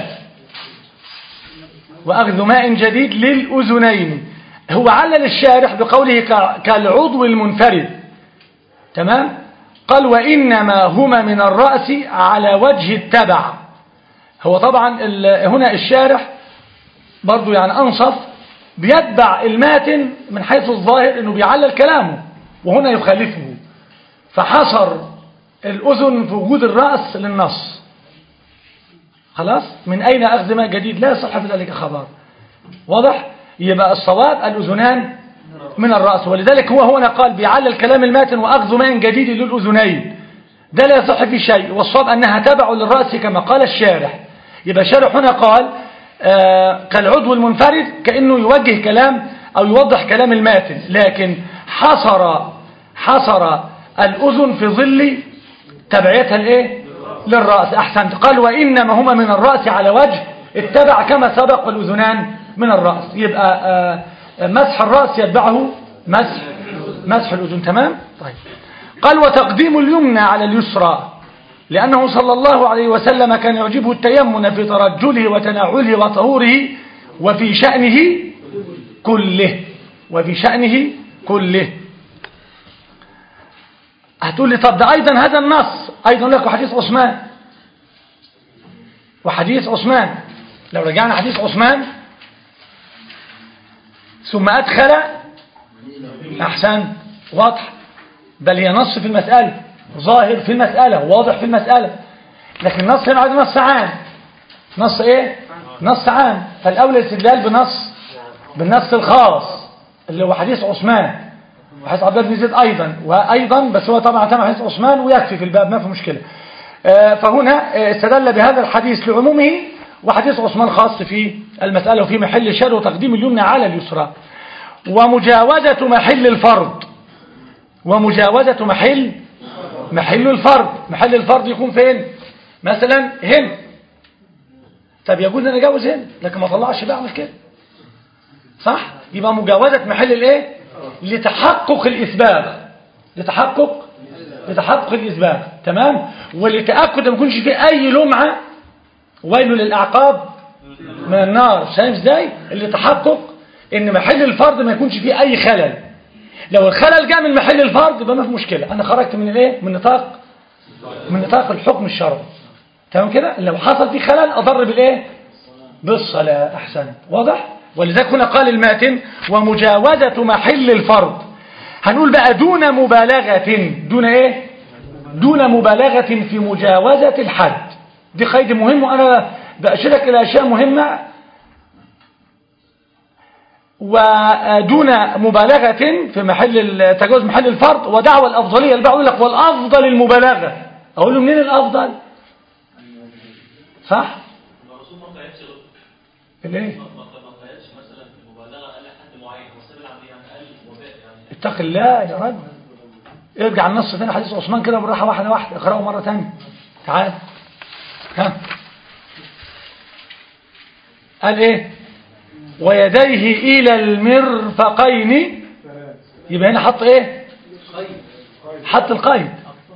وأخذ ماء جديد للأذنين هو علل الشارح بقوله ك- كالعضو المنفرد تمام قال وإنما هما من الرأس على وجه التبع هو طبعا ال- هنا الشارح برضو يعني أنصف بيتبع الماتن من حيث الظاهر أنه بيعلل كلامه وهنا يخالفه فحصر الأذن في وجود الرأس للنص خلاص من أين أخذ ماء جديد لا يصح في ذلك خبر واضح يبقى الصواب الأذنان من الرأس ولذلك هو هنا قال بيعلل كلام الماتن وأخذ ماء جديد للأذنين ده لا يصح في شيء والصواب أنها تبع للرأس كما قال الشارح يبقى الشارح هنا قال آه كالعضو المنفرد كأنه يوجه كلام أو يوضح كلام الماتن لكن حصر حصر الأذن في ظل تبعيتها الايه للرأس أحسنت قال وإنما هما من الرأس على وجه اتبع كما سبق والأذنان من الرأس يبقى آه مسح الرأس يتبعه مسح مسح الأذن تمام طيب قال وتقديم اليمنى على اليسرى لأنه صلى الله عليه وسلم كان يعجبه التيمن في ترجله وتناوله وطهوره وفي شأنه كله وفي شأنه كله هتقول لي طب ده أيضا هذا النص أيضا لك حديث عثمان وحديث عثمان لو رجعنا حديث عثمان ثم أدخل أحسن واضح بل هي نص في المسألة ظاهر في المسألة واضح في المسألة لكن نص هنا عايز نص عام نص ايه نص عام فالأولى الاستدلال بنص بالنص الخاص اللي هو حديث عثمان وحديث عبد الله بن زيد أيضا وأيضا بس هو طبعا تم حديث عثمان ويكفي في الباب ما في مشكلة آه، فهنا آه، استدل بهذا الحديث لعمومه وحديث عثمان خاص في المسألة وفي محل الشر وتقديم اليمنى على اليسرى ومجاوزة محل الفرض ومجاوزة محل محل الفرض محل الفرض يكون فين مثلا هنا طب يقول انا اجوز هنا لكن ما طلعش بقى مش كده صح يبقى مجاوزة محل الايه لتحقق الاسباب لتحقق لتحقق الاسباب تمام ولتاكد ما يكونش فيه اي لمعه ويل للاعقاب من النار شايف ازاي اللي تحقق ان محل الفرض ما يكونش فيه اي خلل لو الخلل جاء من محل الفرض يبقى ما في مشكله انا خرجت من الايه من نطاق من نطاق الحكم الشرعي تمام كده لو حصل فيه خلل اضر بالايه بالصلاه احسن واضح ولذلك هنا قال الماتن ومجاوزه محل الفرض هنقول بقى دون مبالغه دون ايه دون مبالغه في مجاوزه الحد دي قيد مهم وانا باشرك الى اشياء مهمه ودون مبالغة في محل تجاوز محل الفرض ودعوى الأفضلية البعض يقول لك والأفضل المبالغة أقول له منين الأفضل صح الرسول ما قيدش الايه ما ما قيدش مثلا في المبالغه قال حد معين هو ساب العمليه يعني قال وباء يعني اتق الله يا رجل ارجع النص تاني حديث عثمان كده بالراحة واحدة واحدة اقرأه مرة تانية تعال ها قال ايه ويديه إلى المرفقين يبقى هنا حط ايه حط القيد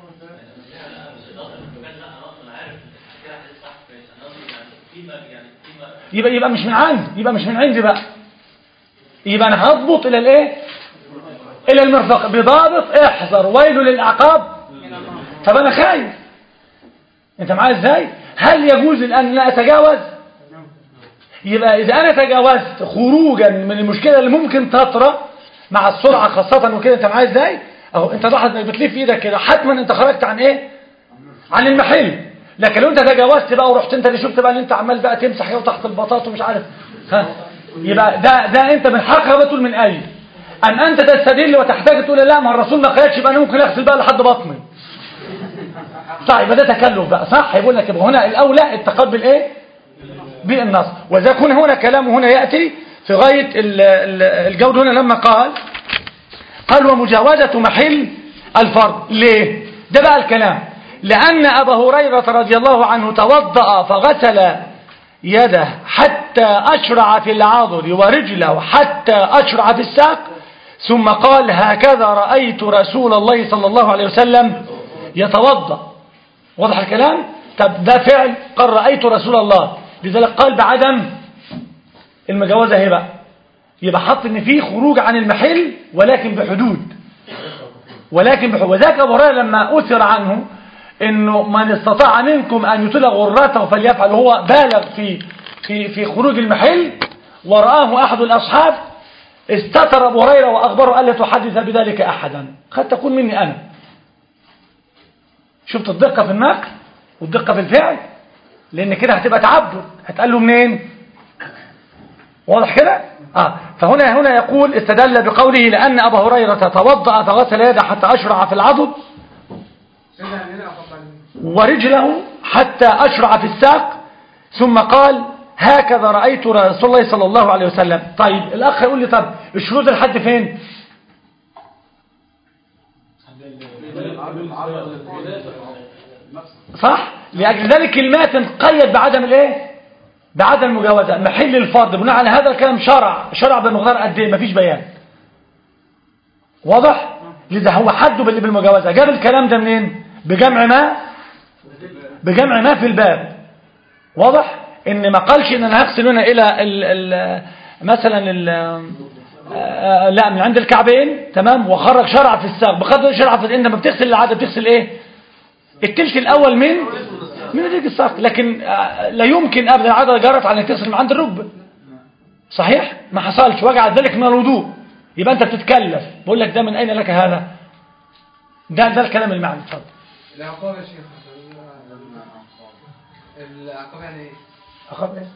يبقى يبقى مش من عندي يبقى مش من عندي بقى يبقى انا هضبط الى الايه الى المرفق بضابط احذر ويل للاعقاب طب انا خايف انت معايا ازاي هل يجوز الان لا اتجاوز يبقى اذا انا تجاوزت خروجا من المشكله اللي ممكن تطرا مع السرعة خاصة وكده انت معايا ازاي اهو انت لاحظ انك بتلف ايدك كده حتما انت خرجت عن ايه عن المحل لكن لو انت تجاوزت بقى ورحت انت اللي شفت بقى ان انت عمال بقى تمسح ايه تحت البطاط ومش عارف ها يبقى ده ده انت من حقك بقى تقول من اي ام انت تستدل وتحتاج تقول لا ما الرسول ما قالش يبقى انا ممكن اغسل بقى لحد بطني صح يبقى ده تكلف بقى صح يقول لك يبقى هنا الاولى التقاد بالايه بالنص وذاك هنا هنا كلامه هنا ياتي في غايه ال- ال- الجود هنا لما قال قال ومجاوزة محل الفرض ليه ده بقى الكلام لأن أبا هريرة رضي الله عنه توضأ فغسل يده حتى أشرع في العضد ورجله حتى أشرع في الساق ثم قال هكذا رأيت رسول الله صلى الله عليه وسلم يتوضأ واضح الكلام طب ده فعل قال رأيت رسول الله لذلك قال بعدم المجاوزة هي بقى يبقى حط ان في خروج عن المحل ولكن بحدود ولكن بحدود وذاك ابو هريره لما اثر عنه انه من استطاع منكم ان يطيل غرته فليفعل وهو بالغ في في في خروج المحل ورآه احد الاصحاب استتر ابو هريره واخبره قال لا تحدث بذلك احدا قد تكون مني انا شفت الدقه في النقل والدقه في الفعل لان كده هتبقى تعبد هتقال له منين واضح كده آه. فهنا هنا يقول استدل بقوله لأن أبا هريرة توضأ فغسل يده حتى أشرع في العضد ورجله حتى أشرع في الساق ثم قال هكذا رأيت رسول الله صلى الله عليه وسلم طيب الأخ يقول لي طب الشروط لحد فين صح لأجل ذلك الماتن قيد بعدم الايه بعدم المجاوزة محل الفرض بناء على هذا الكلام شرع شرع بمقدار قد ايه مفيش بيان واضح لذا هو حده بال- بالمجاوزة جاب الكلام ده منين بجمع ما بجمع ما في الباب واضح ان ما قالش ان انا هغسل هنا الى ال ال مثلا ال آه، لا من عند الكعبين تمام وخرج شرع في الساق بقدر شرع في انت لما بتغسل العاده بتغسل ايه التلت الاول من من رجل الساق لكن آه، لا يمكن ابدا العاده جرت على انك تغسل من عند الركبه صحيح ما حصلش وجع ذلك من الوضوء يبقى انت بتتكلف بقول لك ده من اين لك هذا ده ده الكلام المعنى اتفضل العقاب يا شيخ العقاب يعني ايه؟ أخاف إيه؟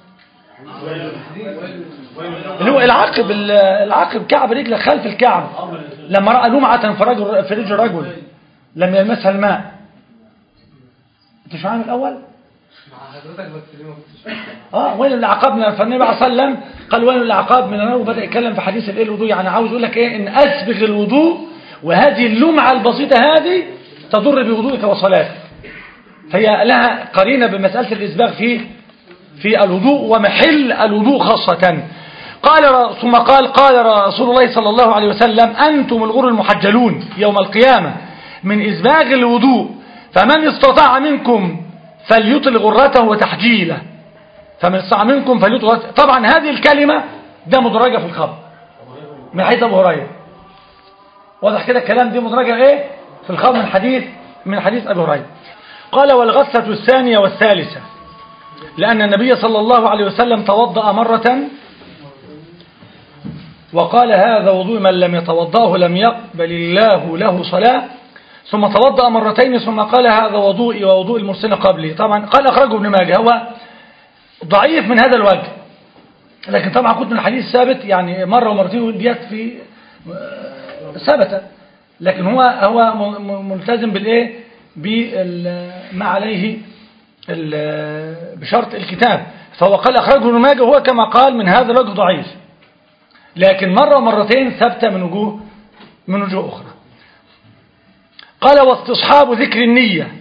اللي هو العقب ال- العقب كعب رجله خلف الكعب لما رأى لمعة في رجل في رجل رجل لم يلمسها الماء انت مش معايا من الاول مع حضرتك بس ليه ما كنتش فاهم؟ اه وين اللي عقبنا فالنبي عليه الصلاه والسلام قال وين اللي عقاب من النار وبدا يتكلم في حديث الايه الوضوء يعني عاوز يقول لك ايه ان اسبغ الوضوء وهذه اللمعه البسيطه هذه تضر بوضوءك وصلاتك فهي لها قرينه بمساله الاسباغ في في الوضوء ومحل الوضوء خاصه قال ر- ثم قال قال رسول الله صلى الله عليه وسلم انتم الغر المحجلون يوم القيامه من اسباغ الوضوء فمن استطاع منكم فليطل غرته وتحجيله فمن استطاع منكم فليطل غرته طبعا هذه الكلمة ده مدرجة في الخبر من حديث أبو هريرة واضح كده الكلام دي مدرجة ايه في الخبر من حديث من حديث أبو هريرة قال والغسلة الثانية والثالثة لأن النبي صلى الله عليه وسلم توضأ مرة وقال هذا وضوء من لم يتوضأه لم يقبل الله له صلاة ثم توضأ مرتين ثم قال هذا وضوئي ووضوء المرسل قبلي طبعا قال أخرجه ابن ماجه هو ضعيف من هذا الوجه لكن طبعا كنت من الحديث ثابت يعني مرة ومرتين ديت في ثبت لكن هو هو م- م- ملتزم بالايه بما عليه ال- بشرط الكتاب فهو قال أخرجه ابن ماجه وهو كما قال من هذا الوجه ضعيف لكن مرة ومرتين ثبت من وجوه من وجوه أخرى قال واستصحاب ذكر النية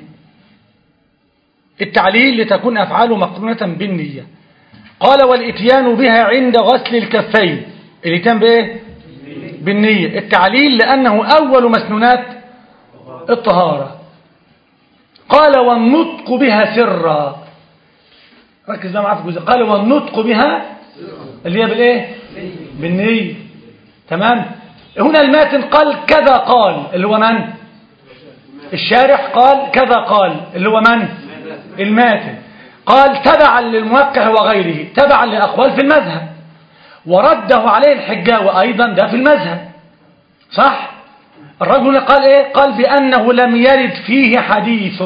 التعليل لتكون أفعاله مقرونة بالنية قال والإتيان بها عند غسل الكفين الإتيان بإيه؟ بالنية التعليل لأنه أول مسنونات الطهارة قال والنطق بها سرا ركز بقى معايا في الجزء قال والنطق بها اللي هي بالإيه؟ بالنية تمام هنا الماتن قال كذا قال اللي هو من؟ الشارح قال كذا قال اللي هو من الماتن قال تبعا للموقع وغيره تبعا لأقوال في المذهب ورده عليه الحجاوي أيضا ده في المذهب صح الرجل هنا قال ايه قال بأنه لم يرد فيه حديث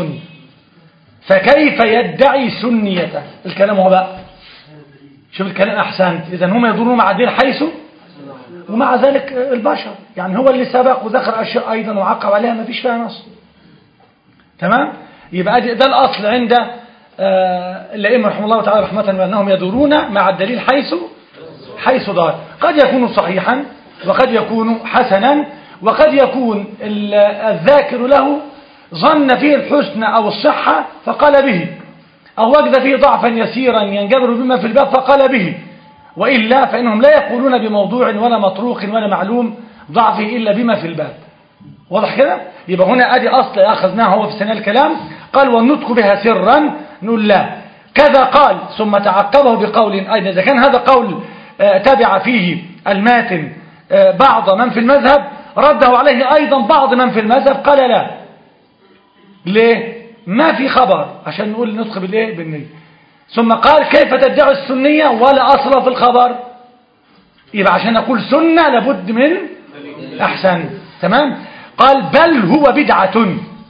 فكيف يدعي سنيته الكلام هو بقى شوف الكلام أحسنت إذا هم يدورون مع الدين حيث ومع ذلك البشر يعني هو اللي سبق وذكر أشياء أيضا وعقب عليها ما فيش فيها نص تمام يبقى دي- ده الأصل عند آه، الأئمة رحمه الله تعالى رحمة بأنهم يدورون مع الدليل حيث حيث دار قد يكون صحيحا وقد يكون حسنا وقد يكون ال- الذاكر له ظن فيه الحسن أو الصحة فقال به أو وجد فيه ضعفا يسيرا ينجبر بما في الباب فقال به وإلا فإنهم لا يقولون بموضوع ولا مطروق ولا معلوم ضعفه إلا بما في الباب واضح كده يبقى هنا ادي اصل اخذناه هو في سنة الكلام قال والنطق بها سرا نقول لا كذا قال ثم تعقبه بقول ايضا اذا كان هذا قول آه، تبع فيه الماتن آه، بعض من في المذهب رده عليه ايضا بعض من في المذهب قال لا ليه ما في خبر عشان نقول نطق بالايه بالنية ثم قال كيف تدعي السنية ولا اصل في الخبر يبقى عشان نقول سنة لابد من أحسن تمام قال بل هو بدعة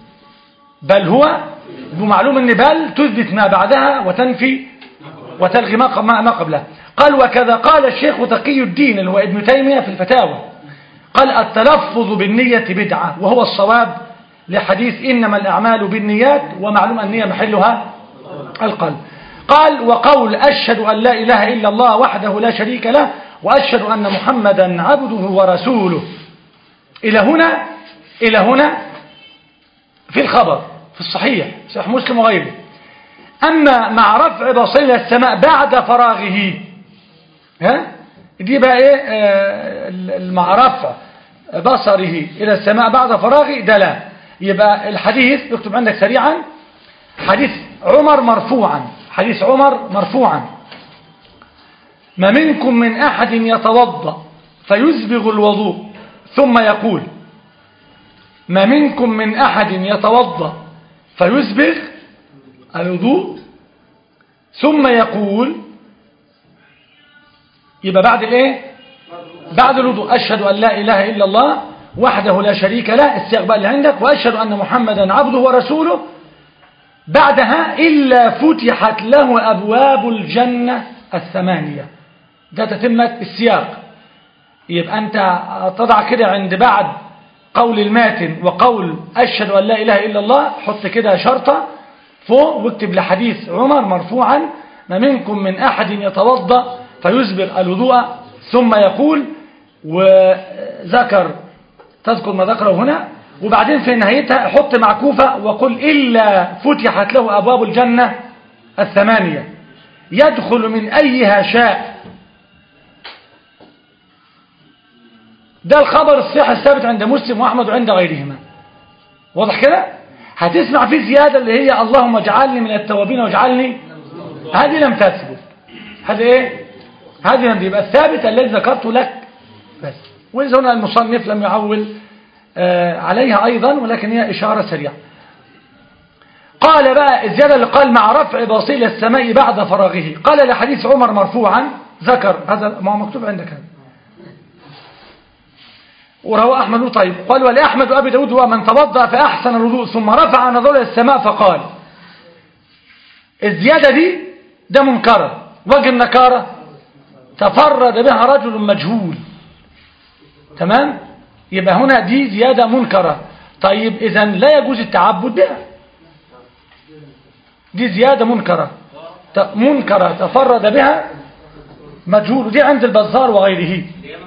بل هو بمعلوم أن بل تثبت ما بعدها وتنفي وتلغي ما ما ما قبلها قال وكذا قال الشيخ تقي الدين اللي هو ابن تيمية في الفتاوى قال التلفظ بالنية بدعة وهو الصواب لحديث إنما الأعمال بالنيات ومعلوم أن النية محلها القلب قال وقول أشهد أن لا إله إلا الله وحده لا شريك له وأشهد أن محمدا عبده ورسوله إلى هنا إلى هنا في الخبر في الصحيح صحيح مسلم وغيره أما مع رفع بصير السماء بعد فراغه ها دي بقى إيه آه، مع رفع بصره إلى السماء بعد فراغه ده لا يبقى الحديث اكتب عندك سريعا حديث عمر مرفوعا حديث عمر مرفوعا ما منكم من أحد يتوضأ فيسبغ الوضوء ثم يقول ما منكم من أحد يتوضأ فيسبغ الوضوء ثم يقول يبقى بعد الايه بعد الوضوء أشهد أن لا إله إلا الله وحده لا شريك له السياق اللي عندك وأشهد أن محمدا عبده ورسوله بعدها إلا فتحت له أبواب الجنة الثمانية ده تتمة السياق يبقى أنت تضع كده عند بعد قول الماتن وقول أشهد أن لا إله إلا الله حط كده شرطة فوق واكتب لحديث عمر مرفوعا ما منكم من أحد يتوضأ فيسبغ الوضوء ثم يقول وذكر تذكر ما ذكره هنا وبعدين في نهايتها حط معكوفة وقل إلا فتحت له أبواب الجنة الثمانية يدخل من أيها شاء ده الخبر الصحيح الثابت عند مسلم وأحمد وعند غيرهما واضح كده هتسمع فيه زيادة اللي هي اللهم اجعلني من التوابين واجعلني هذه لم تثبت هذه ايه هذه لم يبقى الثابت الذي ذكرته لك بس وإذا هنا المصنف لم يعول آه عليها أيضا ولكن هي إشارة سريعة قال بقى الزيادة اللي قال مع رفع باصيل السماء بعد فراغه قال لحديث عمر مرفوعا ذكر هذا ما هو مكتوب عندك هذا وروى أحمد طيب قال ولأحمد وأبي داود ومن توضأ فأحسن الوضوء ثم رفع نظره إلى السماء فقال الزيادة دي ده منكرة وجه النكارة تفرد بها رجل مجهول تمام يبقى هنا دي زيادة منكرة طيب إذا لا يجوز التعبد بها دي زيادة منكرة ت- منكرة تفرد بها مجهول ودي عند البزار وغيره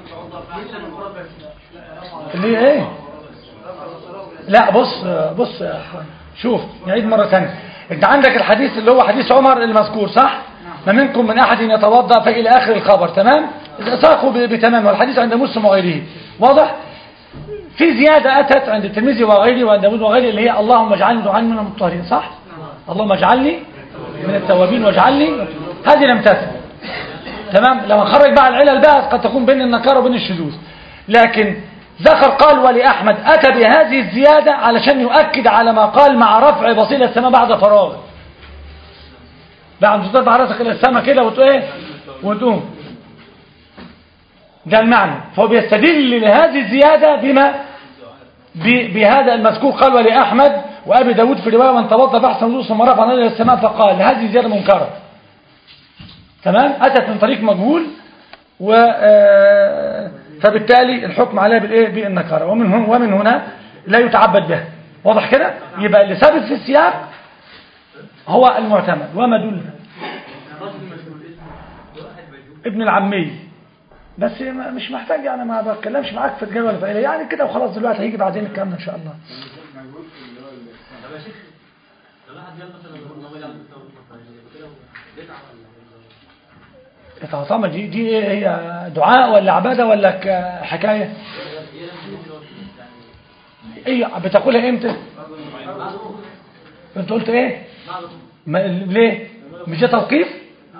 اللي هي ايه لا بص بص يا اخوان شوف نعيد مرة ثانية انت عندك الحديث اللي هو حديث عمر المذكور صح ما منكم من احد يتوضا فالى اخر الخبر تمام ساقوا ب- بتمام والحديث عند مسلم وغيره واضح في زيادة أتت عند الترمذي وغيره وعند داود وغيره اللي هي اللهم اجعلني واجعلني من المطهرين صح اللهم اجعلني من التوابين واجعلني هذه لم تثبت تمام لما خرج بقى العلل بقى قد تكون بين النكارة وبين الشذوذ لكن ذكر قال ولأحمد أتى بهذه الزيادة علشان يؤكد على ما قال مع رفع بصيلة السماء بعد فراغ بعد ما ترفع راسك إلى السماء كده وتقول إيه وتقوم ده المعنى فهو بيستدل لهذه الزيادة بما ب- بهذا المذكور قال ولأحمد وأبي داود في رواية من توضى فأحسن وضوء ثم رفع نظره إلى السماء فقال هذه زيادة منكرة تمام أتت من طريق مجهول و آه، فبالتالي الحكم عليها بالايه بالنكاره ومن هنا ومن هنا لا يتعبد بها واضح كده يبقى اللي ثابت في السياق هو المعتمد وما دون ابن العمي بس ما- مش محتاج يعني ما بتكلمش معاك في الجدول الفعلي يعني كده وخلاص دلوقتي هيجي بعدين الكلام ده ان شاء الله التعصمة دي دي إيه هي دعاء ولا عبادة ولا ك- حكاية ايه بتقولها امتى انت قلت ايه ما ليه مش ده توقيف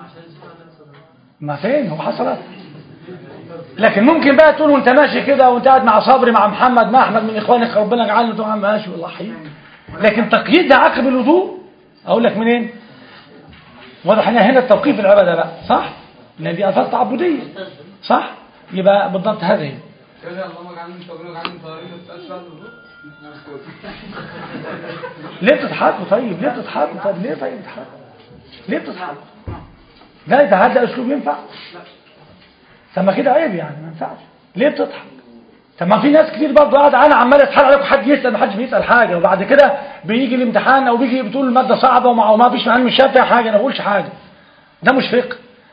ما فين هو حصلت لكن ممكن بقى تقول وانت ماشي كده وانت قاعد مع صبري مع محمد مع احمد من اخوانك ربنا يجعلنا تقول ماشي والله حي لكن تقييد ده عقب الوضوء اقول لك منين واضح ان هنا التوقيف العباده بقى صح لان دي الفاظ تعبديه صح يبقى بالضبط هذه هي. كده اللهم اجعلني من توبين واجعلني من طاهرين ما تسالش بعد الوضوء ليه بتضحكوا طيب ليه بتضحكوا طب ليه طيب بتضحكوا ليه بتضحكوا لا ده هذا اسلوب ينفع طب ما كده عيب يعني ما ينفعش ليه بتضحك طب ما في ناس كتير برضه قاعده انا عمال اتحايل عليكم حد يسال ما حدش بيسال حاجه وبعد كده بيجي الامتحان او بيجي بتقول الماده صعبه وما وما فيش معلم مش شايف فيها حاجه انا ما بقولش حاجه ده مش فقه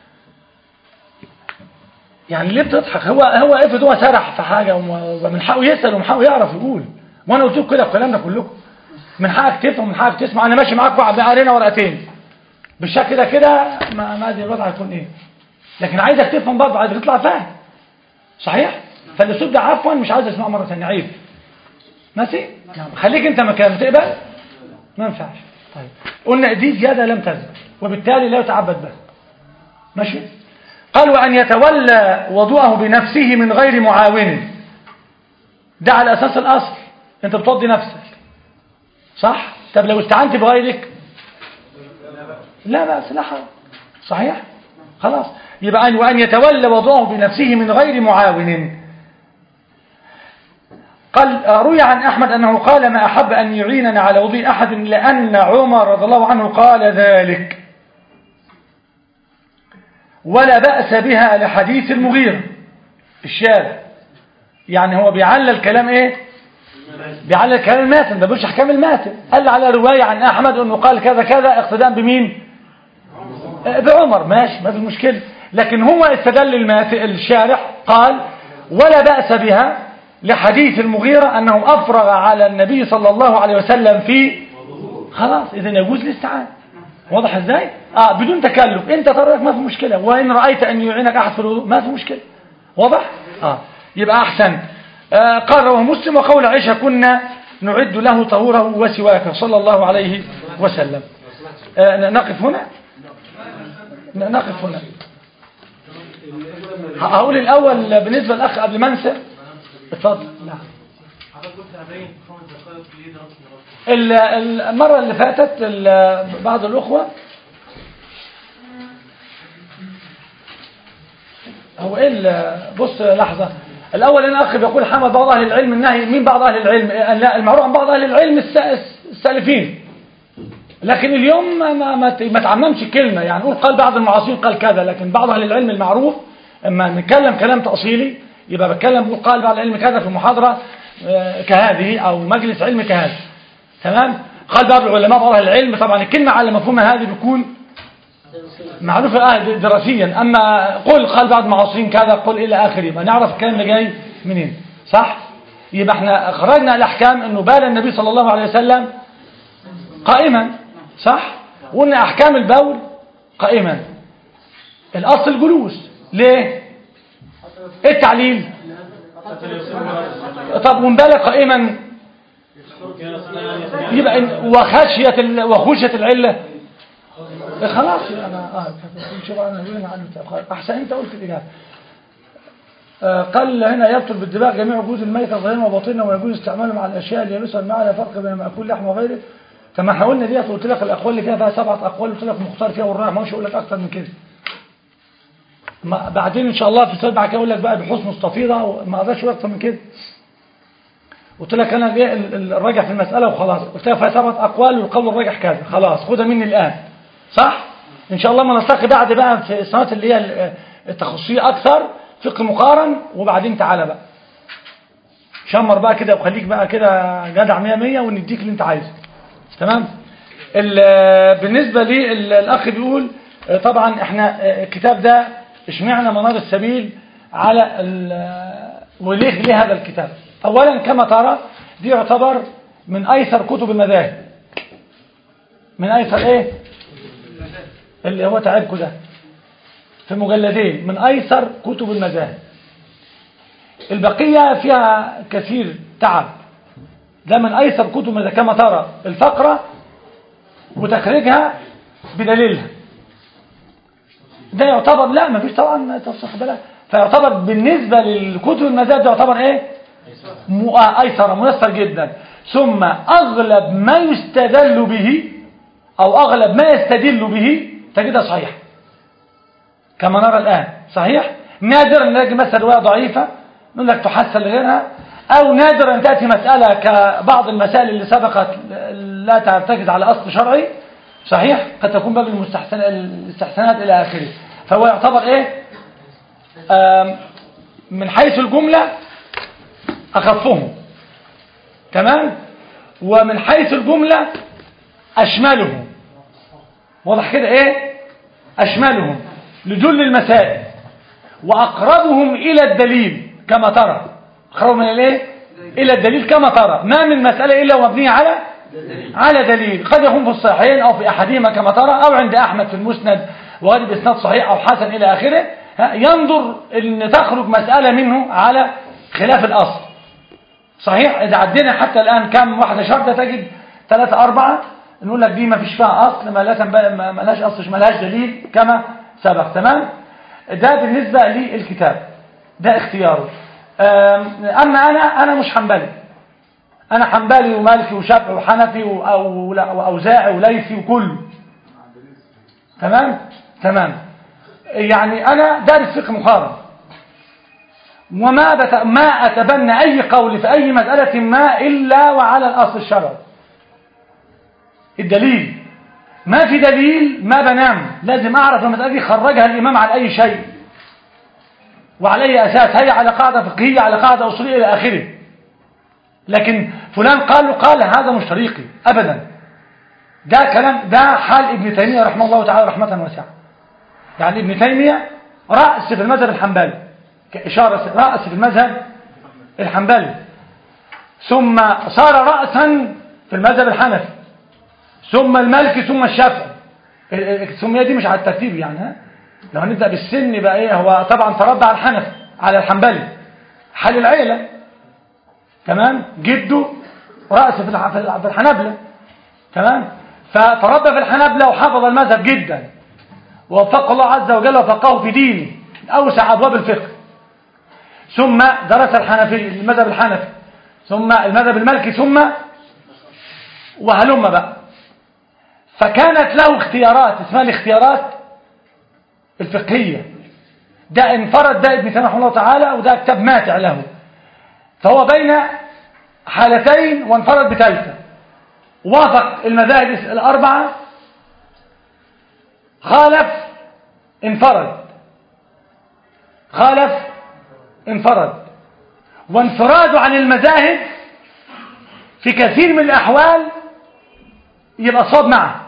يعني ليه بتضحك هو هو افرض هو سرح في حاجه وم- ومن حقه يسال ومن حقه يعرف يقول وانا قلت لكم كده الكلام ده كلكم من حقك تفهم ومن حقك تسمع انا ماشي معاك وقع قرينا ورقتين بالشكل ده كده ما ما ادري الوضع هيكون ايه لكن عايزك تفهم برضه عايزك تطلع فاهم صحيح فالاسلوب ده عفوا مش عايز اسمعه مره ثانيه عيب ماشي نعم خليك انت مكانه تقبل ما ينفعش طيب قلنا دي زياده لم تزل وبالتالي لا يتعبد بها ماشي قال وان يتولى وضوءه بنفسه من غير معاون ده على اساس الاصل انت بتوضي نفسك صح طب لو استعنت بغيرك لا بأس لا حرج صحيح خلاص يبقى أن وأن يتولى وضعه بنفسه من غير معاون قال روي عن أحمد أنه قال ما أحب أن يعيننا على وضوء أحد لأن عمر رضي الله عنه قال ذلك ولا بأس بها لحديث المغيرة الشارع يعني هو بيعلل كلام ايه بيعلل كلام الماتن ده مش احكام الماتن قال على رواية عن احمد انه قال كذا كذا اقتداء بمين آه، بعمر ماشي ما في مشكلة لكن هو استدل الماتن الشارع قال ولا بأس بها لحديث المغيرة انه افرغ على النبي صلى الله عليه وسلم في خلاص اذا يجوز الاستعانة واضح ازاي اه بدون تكلف انت طريقك ما في مشكلة وان رأيت ان يعينك احد في الوضوء ما في مشكلة واضح اه يبقى احسن آه قال رواه مسلم وقول عائشة كنا نعد له طهوره وسواكه صلى الله عليه وسلم آه نقف هنا ن- نقف هنا ه- هقول الاول بالنسبة للاخ قبل ما انسى اتفضل نعم حضرتك قلت هبين خمس دقائق ليه دراسة دراسة ال- ال- المرة اللي فاتت ال- بعض الأخوة هو إيه ال- بص لحظة الأول هنا أخي بيقول حمد بعض أهل العلم النهي مين بعض أهل العلم إيه، لا المعروف عن بعض أهل العلم الس- السالفين لكن اليوم ما ما ما ت- ما تعممش الكلمة يعني نقول قال بعض المعاصرين قال كذا لكن بعض أهل العلم المعروف اما نتكلم كلام تأصيلي يبقى بتكلم بقول قال بعض العلم كذا في محاضرة آه، كهذه أو مجلس علم كهذا تمام قال بعض العلماء بعض أهل العلم طبعا الكلمة على مفهومها هذه بيكون معروفة آه دراسيا أما قل قال بعض المعاصرين كذا قل إلى آخره يبقى نعرف الكلام ده جاي منين صح يبقى احنا خرجنا الأحكام أنه بال النبي صلى الله عليه وسلم قائما صح وقلنا أحكام البول قائما الأصل الجلوس ليه ايه التعليل طب ومبالغ قائما يبقى إن- وخشية ال- وخشية العلة إيه خلاص انا اه شوف انا وين عنه خلاص. احسن انت قلت الاجابه آه، قال هنا يبطل بالدماغ جميع وجود الميتة ظاهرا وباطنا ويجوز استعماله مع الاشياء اللي يلوثها الماء لا فرق بين مأكول لحم وغيره طب ما احنا قلنا ديت قلت لك الاقوال اللي فيها فيها سبعه اقوال قلت لك مختار فيها والراعي ما هوش اقول لك اكتر من كده ما بعدين ان شاء الله في سؤال بعد كده اقول لك بقى بحوث مستفيضه ما اقدرش اكتر من كده قلت لك انا جاي ال- ال- الراجح في المساله وخلاص قلت لك فيها ثلاث اقوال والقول الراجح كذا خلاص خدها مني الان صح ان شاء الله ما نلتقي بعد بقى في السنوات اللي هي ال- التخصصيه اكثر فقه مقارن وبعدين تعالى بقى شمر بقى كده وخليك بقى كده جدع 100 100 ونديك اللي انت عايزه تمام ال- بالنسبه لي ال- الاخ بيقول آه، طبعا احنا آه، الكتاب ده اشمعنا منار السبيل على ال- وليه ليه هذا الكتاب اولا كما ترى دي يعتبر من ايسر كتب المذاهب من ايسر ايه اللي هو تعبكم ده في مجلدين من ايسر كتب المذاهب البقية فيها كثير تعب ده من أيسر كتب المذاهب كما ترى الفقرة وتخريجها بدليلها ده يعتبر لا ما فيش طبعا تصح بالك فيعتبر بالنسبة للكتب المذاهب ده يعتبر ايه مو- أيسر ميسر جدا ثم أغلب ما يستدل به أو أغلب ما يستدل به تجدها صحيح كما نرى الآن صحيح نادر أن نلاقي مثلا رواية ضعيفة نقول لك تحسن لغيرها أو نادر أن تأتي مسألة كبعض المسائل اللي سبقت لا ترتكز على أصل شرعي صحيح قد تكون باب المستحسن الاستحسانات إلى آخره فهو يعتبر إيه آم، من حيث الجملة أخفهم تمام ومن حيث الجملة أشملهم واضح كده إيه أشملهم لجل المسائل وأقربهم إلى الدليل كما ترى أقربهم إلى إيه؟ إلى الدليل كما ترى ما من مسألة إلا ومبنية على على دليل قد يكون في الصحيحين أو في أحدهما كما ترى أو عند أحمد في المسند وغير بإسناد صحيح أو حسن إلى آخره ها، ينظر أن تخرج مسألة منه على خلاف الأصل صحيح إذا عدينا حتى الآن كم واحدة شرطة تجد ثلاثة أربعة نقول لك دي ما فيش فيها أصل ما لا ما ما لهاش أصل ما لهاش دليل كما سبق تمام ده بالنسبة للكتاب ده اختياره أم، أما أنا أنا مش حنبلي أنا حنبلي ومالكي وشافعي وحنفي و- أو لا- وأوزاعي وليثي وكله تمام تمام يعني أنا دارس فقه مقارن وما بت... ما أتبنى أي قول في أي مسألة ما إلا وعلى الأصل الشرعي الدليل ما في دليل ما بنام لازم أعرف المسألة دي خرجها الإمام على أي شيء وعلى أي أساس هي على قاعدة فقهية على قاعدة أصولية إلى آخره لكن فلان قال له قال هذا مش طريقي أبدا ده كلام ده حال ابن تيمية رحمه الله تعالى رحمة واسعة يعني ابن تيمية رأس في المذهب الحنبلي كإشارة رأس في المذهب الحنبلي ثم صار رأسا في المذهب الحنفي ثم المالكي ثم الشافعي ال- ال- السمية دي مش على الترتيب يعني ها لو هنبدأ بالسن بقى ايه هو طبعا تربى على الحنفي على الحنبلي حال العيلة تمام جده رأس في الح- في الح- في الحنبلة تمام فتربى في الحنبلة وحفظ المذهب جدا ووفقه الله عز وجل وفقه في دينه من أوسع أبواب الفقه ثم درس الحنفي المذهب الحنفي ثم المذهب المالكي ثم وهلم بقى فكانت له اختيارات اسمها الاختيارات الفقهية ده انفرد ده ابن تيمية رحمه الله تعالى وده كتاب ماتع له فهو بين حالتين وانفرد بثالثة وافق المذاهب الأربعة خالف انفرد خالف انفرد وانفراده عن المذاهب في كثير من الأحوال يبقى صاب معه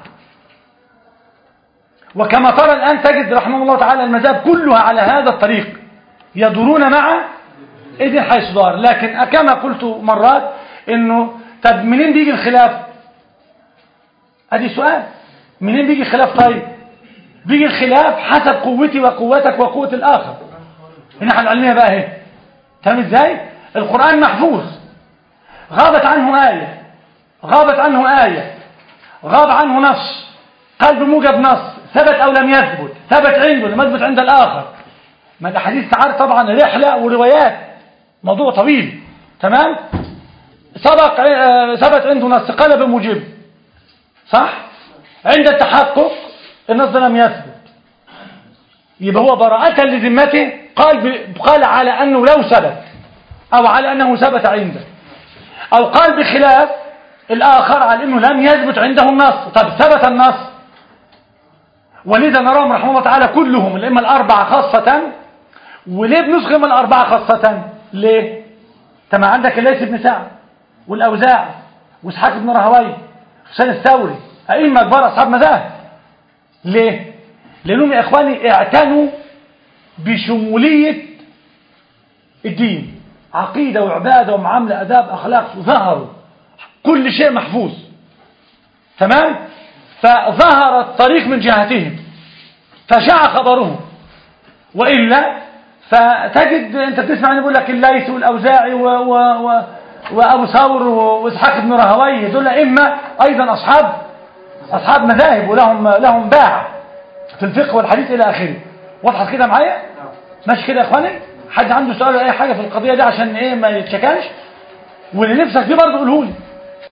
وكما ترى الآن تجد رحمه الله تعالى المذاهب كلها على هذا الطريق يدورون مع إذن حيث دار لكن كما قلت مرات انه طب منين بيجي الخلاف ادي سؤال منين بيجي الخلاف طيب بيجي الخلاف حسب قوتي وقوتك وقوة الآخر الناحية العلمية بقى اهي تمام ازاي القرآن محفوظ غابت عنه آية غابت عنه آية غاب عنه نص قال بموجب نص ثبت أو لم يثبت ثبت عنده لم يثبت عند الآخر ما الأحاديث تعرف طبعا رحلة وروايات موضوع طويل تمام سبق آه، ثبت عنده نص قال بموجب صح عند التحقق النص ده لم يثبت يبقى هو براءة لذمته قال ب... قال على أنه لو ثبت أو على أنه ثبت عنده أو قال بخلاف الآخر على أنه لم يثبت عنده النص طب ثبت النص ولذا نراهم رحمه الله تعالى كلهم الأئمة الأربعة خاصة وليه بنسخهم الأربعة خاصة ليه تما عندك الليث بن سعد والأوزاعي وإسحاق بن راهويه حسين الثوري أئمة كبار أصحاب مذاهب ليه لأنهم يا إخواني اعتنوا بشمولية الدين عقيدة وعبادة ومعاملة أداب أخلاق ظهروا كل شيء محفوظ تمام فظهر الطريق من جهتهم فشاع خبرهم وإلا فتجد أنت بتسمع أن يقول لك الليث والأوزاعي و و و وأبو ثور وإسحاق بن راهويه دول أئمة أيضا أصحاب أصحاب مذاهب ولهم لهم باع في الفقه والحديث إلى آخره واضحة كده معايا ماشي كده يا إخواني حد عنده سؤال ولا أي حاجة في القضية دي عشان إيه ما يتشكلش واللي نفسك فيه برضه قوله لي